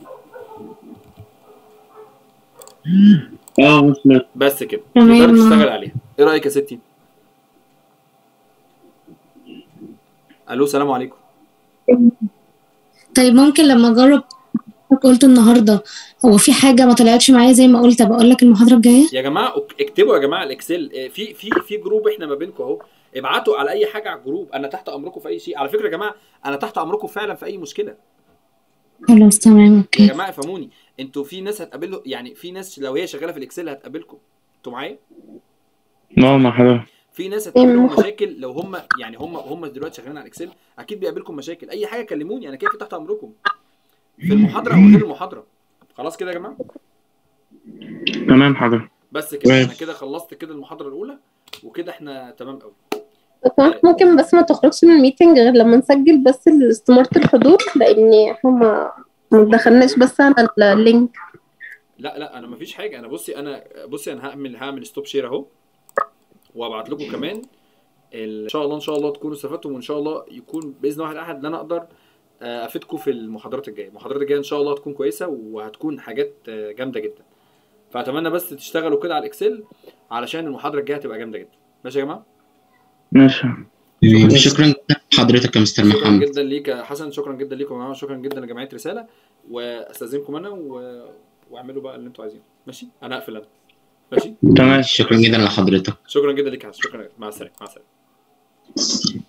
S2: اه وصلت
S1: بس كده
S9: تمام.
S1: تقدر تشتغل عليها ايه رايك يا ستي الو السلام عليكم
S9: طيب ممكن لما اجرب قلت النهارده هو في حاجه ما طلعتش معايا زي ما قلت بقول لك المحاضره الجايه
S1: يا جماعه اك- اكتبوا يا جماعه الاكسل إيه، في في في جروب احنا ما بينكم اهو ابعتوا على اي حاجه على الجروب انا تحت امركم في اي شيء على فكره يا جماعه انا تحت امركم فعلا في اي مشكله
S9: خلاص تمام
S1: يا
S9: اوكي
S1: جماعه افهموني انتوا في ناس هتقابله يعني في ناس لو هي شغاله في الاكسل هتقابلكم انتوا معايا
S2: اه مع حضرتك
S1: في ناس هتقابلهم مشاكل لو هم يعني هم هم دلوقتي شغالين على الاكسل اكيد بيقابلكم مشاكل اي حاجه كلموني انا كده كده تحت امركم في المحاضره او غير المحاضره خلاص كده يا جماعه
S2: تمام حضرتك
S1: بس كده
S8: تمام.
S1: انا كده خلصت كده المحاضره الاولى وكده احنا تمام قوي
S6: ممكن بس ما تخرجش من الميتنج غير لما نسجل بس استمارة الحضور لان احنا ما ما دخلناش بس على اللينك
S1: لا لا انا مفيش حاجه انا بصي انا بصي انا هعمل هعمل ستوب شير اهو وابعت لكم كمان ال- ان شاء الله ان شاء الله تكونوا استفدتم وان شاء الله يكون باذن واحد احد ان انا اقدر آه، افيدكم في المحاضرات الجايه المحاضرات الجايه ان شاء الله هتكون كويسه وهتكون حاجات آه، جامده جدا فاتمنى بس تشتغلوا كده على الاكسل علشان المحاضره الجايه هتبقى جامده جدا ماشي يا جماعه
S2: ماشي
S10: تمام. شكرا جدا لحضرتك يا مستر
S1: شكرا
S10: محمد
S1: جدا ليك يا حسن شكرا جدا ليكم يا جماعه شكرا جدا لجمعيه رساله واستاذنكم انا و... واعملوا بقى اللي انتوا عايزينه ماشي انا هقفل انا ماشي
S2: تمام
S10: شكرا جدا لحضرتك
S1: شكرا جدا ليك يا حسن شكرا جدا. مع السلامه مع السلامه